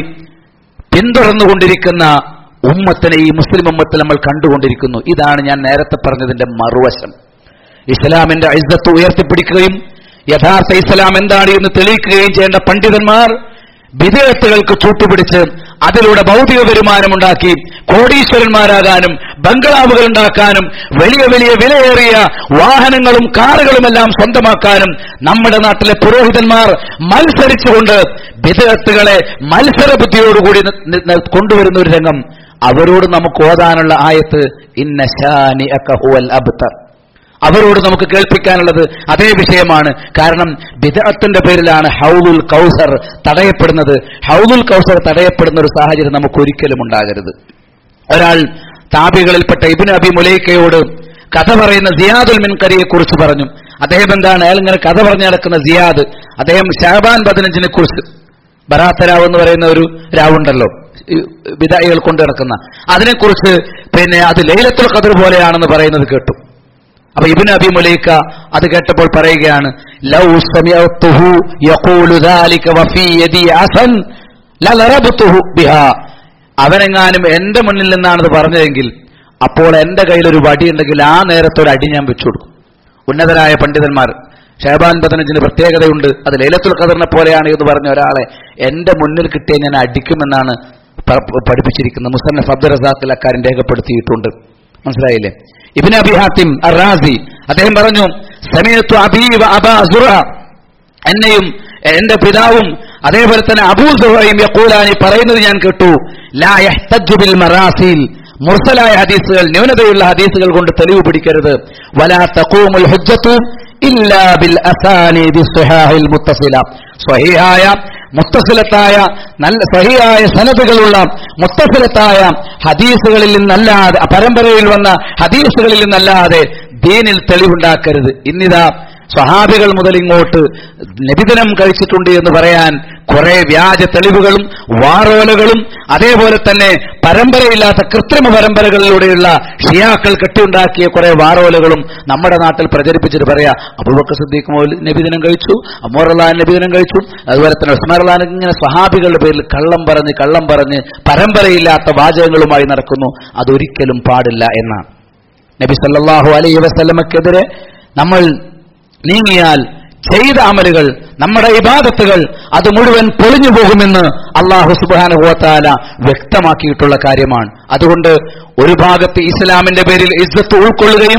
പിന്തുടർന്നുകൊണ്ടിരിക്കുന്ന ഉമ്മത്തിനെ ഈ മുസ്ലിം ഉമ്മത്തിൽ നമ്മൾ കണ്ടുകൊണ്ടിരിക്കുന്നു ഇതാണ് ഞാൻ നേരത്തെ പറഞ്ഞതിന്റെ മറുവശം ഇസ്ലാമിന്റെ ഐസത്ത് ഉയർത്തിപ്പിടിക്കുകയും യഥാർത്ഥ ഇസ്ലാം എന്താണ് എന്ന് തെളിയിക്കുകയും ചെയ്യേണ്ട പണ്ഡിതന്മാർ വിദേഹത്തുകൾക്ക് ചൂട്ടുപിടിച്ച് അതിലൂടെ ഭൗതിക വരുമാനമുണ്ടാക്കി കോടീശ്വരന്മാരാകാനും ബംഗ്ലാവുകൾ ഉണ്ടാക്കാനും വലിയ വലിയ വിലയേറിയ വാഹനങ്ങളും കാറുകളുമെല്ലാം സ്വന്തമാക്കാനും നമ്മുടെ നാട്ടിലെ പുരോഹിതന്മാർ മത്സരിച്ചുകൊണ്ട് വിദേഹത്തുകളെ മത്സര ബുദ്ധിയോടുകൂടി ന- ന- ന- കൊണ്ടുവരുന്ന ഒരു രംഗം അവരോട് നമുക്ക് ഓതാനുള്ള ആയത്ത് ഇന്ന ശാനി അക്കഹുവൽ അബ്തർ അവരോട് നമുക്ക് കേൾപ്പിക്കാനുള്ളത് അതേ വിഷയമാണ് കാരണം ബിദഅത്തിന്റെ പേരിലാണ് ഹൗലുൽ കൗസർ തടയപ്പെടുന്നത് ഹൗലുൽ കൗസർ തടയപ്പെടുന്ന ഒരു സാഹചര്യം നമുക്ക് ഒരിക്കലും ഉണ്ടാകരുത് ഒരാൾ താപികളിൽപ്പെട്ട ഇബിൻ അബി മുലൈക്കയോട് കഥ പറയുന്ന സിയാദുൽ മിൻകരിയെ കുറിച്ച് പറഞ്ഞു അദ്ദേഹം എന്താണ് അയാൾ ഇങ്ങനെ കഥ പറഞ്ഞു നടക്കുന്ന സിയാദ് അദ്ദേഹം ഷാബാൻ പതിനഞ്ചിനെ കുറിച്ച് ബറാത്ത രാവ് എന്ന് പറയുന്ന ഒരു രാവുണ്ടല്ലോ ഈ വിദായികൾ കൊണ്ടു നടക്കുന്ന അതിനെക്കുറിച്ച് പിന്നെ അത് ലൈലത്തുൽ ഖദർ പോലെയാണെന്ന് പറയുന്നത് കേട്ടു അപ്പൊ ഇബിൻ അബി മുലൈക്ക അത് കേട്ടപ്പോൾ പറയുകയാണ് ലൗ സമിഅതുഹു യഖൂലു ദാലിക വഫീ യദി അസൻ ലലറബ്തുഹു ബിഹാ അവനെങ്ങാനും എന്റെ മുന്നിൽ നിന്നാണ് ഇത് പറഞ്ഞതെങ്കിൽ അപ്പോൾ എന്റെ കയ്യിൽ ഒരു വടി ഉണ്ടെങ്കിൽ ആ നേരത്തെ ഒരു അടി ഞാൻ വെച്ചു കൊടുക്കും ഉന്നതരായ പണ്ഡിതന്മാർ ഷഹബാൻ പതനജിന് പ്രത്യേകതയുണ്ട് അത് ലൈലത്തുൽ ഖദറിനെ പോലെയാണ് എന്ന് പറഞ്ഞ ഒരാളെ എന്റെ മുന്നിൽ കിട്ടിയ ഞാൻ അടിക്കുമെന്നാണ് പ- പ- പഠിപ്പിച്ചിരിക്കുന്നത് മുസന്നഫ് അബ്ദുൽ റസാഖിൽ അക്കാര്യം രേഖപ്പെടുത്തിയിട്ടുണ്ട് മനസ്സിലായില്ലേ ഇബിൻ അബി ഹാത്തിം അറാസി അദ്ദേഹം പറഞ്ഞു സമയത്തു അബീവ അബാ സുറ എന്നെയും എന്റെ പിതാവും അതേപോലെ തന്നെ അബൂ സുഹയും യഖൂലാനി പറയുന്നത് ഞാൻ കേട്ടു ലാ യഹ്തജ്ജു ബിൽ മറാസിൽ മുർസലായ ഹദീസുകൾ ന്യൂനതയുള്ള ഹദീസുകൾ കൊണ്ട് തെളിവ് പിടിക്കരുത് വലാ തഖൂമുൽ ഹുജ്ജത്തു ഇല്ലാ ബിൽ അസാനീദി സ്വഹാഹിൽ മുത്തസില സ്വഹീഹായ മുത്തസിലത്തായ നല്ല സഹിയായ സനതുകളുള്ള മുത്തസിലത്തായ ഹദീസുകളിൽ നിന്നല്ലാതെ പരമ്പരയിൽ വന്ന ഹദീസുകളിൽ നിന്നല്ലാതെ ദീനിൽ തെളിവുണ്ടാക്കരുത് ഇന്നിതാ സ്വഹാബികൾ മുതൽ ഇങ്ങോട്ട് നബിദിനം കഴിച്ചിട്ടുണ്ട് എന്ന് പറയാൻ കുറെ വ്യാജ തെളിവുകളും വാറോലകളും അതേപോലെ തന്നെ പരമ്പരയില്ലാത്ത കൃത്രിമ പരമ്പരകളിലൂടെയുള്ള ഷിയാക്കൾ കെട്ടിയുണ്ടാക്കിയ കുറെ വാറോലകളും നമ്മുടെ നാട്ടിൽ പ്രചരിപ്പിച്ചിട്ട് പറയാ അബൂബക്കർ സിദ്ദീഖ് മോൽ നബിദിനം കഴിച്ചു അമോർ അള്ളഹാൻ നബിദിനം കഴിച്ചു അതുപോലെ തന്നെ ഉസ്മാൻ അള്ളഹാൻ ഇങ്ങനെ സ്വഹാബികളുടെ പേരിൽ കള്ളം പറഞ്ഞ് കള്ളം പറഞ്ഞ് പരമ്പരയില്ലാത്ത വാചകങ്ങളുമായി നടക്കുന്നു അതൊരിക്കലും പാടില്ല എന്നാണ് നബി സല്ലല്ലാഹു അലൈഹി വസല്ലമക്കെതിരെ നമ്മൾ നീങ്ങിയാൽ ചെയ്ത അമലുകൾ നമ്മുടെ ഇബാദത്തുകൾ അത് മുഴുവൻ പൊളിഞ്ഞു പോകുമെന്ന് അള്ളാഹു സുബാനുഭവത്താല വ്യക്തമാക്കിയിട്ടുള്ള കാര്യമാണ് അതുകൊണ്ട് ഒരു ഭാഗത്ത് ഇസ്ലാമിന്റെ പേരിൽ ഇസ്സത്ത് ഉൾക്കൊള്ളുകയും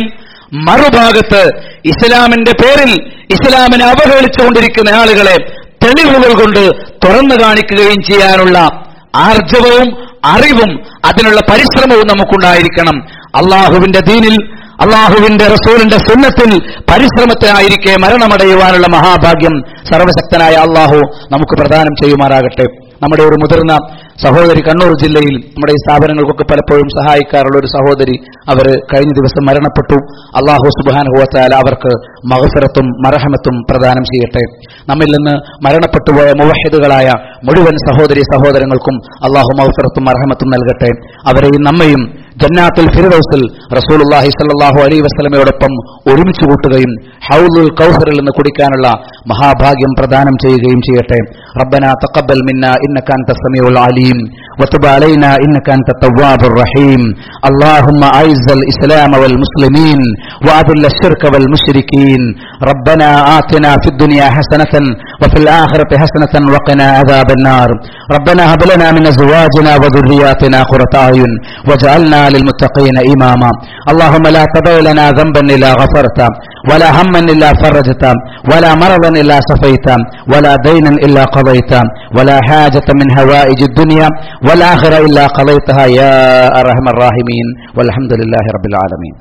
മറുഭാഗത്ത് ഇസ്ലാമിന്റെ പേരിൽ ഇസ്ലാമിനെ അവഹേളിച്ചുകൊണ്ടിരിക്കുന്ന ആളുകളെ തെളിവുകൾ കൊണ്ട് തുറന്നു കാണിക്കുകയും ചെയ്യാനുള്ള ആർജവവും അറിവും അതിനുള്ള പരിശ്രമവും നമുക്കുണ്ടായിരിക്കണം അള്ളാഹുവിന്റെ ദീനിൽ അള്ളാഹുവിന്റെ റസൂലിന്റെ സുന്നത്തിൽ പരിശ്രമത്തിനായിരിക്കെ മരണമടയുവാനുള്ള മഹാഭാഗ്യം സർവശക്തനായ അള്ളാഹു നമുക്ക് പ്രദാനം ചെയ്യുമാറാകട്ടെ നമ്മുടെ ഒരു മുതിർന്ന സഹോദരി കണ്ണൂർ ജില്ലയിൽ നമ്മുടെ ഈ സ്ഥാപനങ്ങൾക്കൊക്കെ പലപ്പോഴും സഹായിക്കാറുള്ള ഒരു സഹോദരി അവർ കഴിഞ്ഞ ദിവസം മരണപ്പെട്ടു അള്ളാഹു സുബാനുഭവത്താൽ അവർക്ക് മഹഫിറത്തും മറഹമത്തും പ്രദാനം ചെയ്യട്ടെ നമ്മിൽ നിന്ന് മരണപ്പെട്ടുപോയ മുവഹിദുകളായ മുഴുവൻ സഹോദരി സഹോദരങ്ങൾക്കും അള്ളാഹു മഹഫിറത്തും മറഹമത്തും നൽകട്ടെ അവരെയും നമ്മയും ജന്നാത്തുൽ ഫിർദൗസിൽ റസൂലുള്ളാഹി സ്വല്ലല്ലാഹു അലൈഹി വസല്ലമയോടൊപ്പം ഒരുമിച്ച് കൂട്ടുകയും ഹൗലുൽ കൗസറിൽ നിന്ന് കുടിക്കാനുള്ള മഹാഭാഗ്യം പ്രദാനം ചെയ്യുകയും ചെയ്യട്ടെ റബ്ബന തഖബ്ബൽ മിന്ന ഇന്നക അൻത സമീഉൽ അലീം وتب علينا إنك أنت التواب الرحيم اللهم أعز الإسلام والمسلمين وأذل الشرك والمشركين ربنا آتنا في الدنيا حسنة وفي الآخرة حسنة وقنا عذاب النار ربنا هب لنا من أزواجنا وذرياتنا قرة أعين واجعلنا للمتقين إماما اللهم لا تدع لنا ذنبا إلا غفرته ولا هما إلا فرجته ولا مرضا إلا شفيته ولا دينا إلا قضيته ولا حاجة من هوائج الدنيا والآخرة إلا قضيتها يا أرحم الراحمين والحمد لله رب العالمين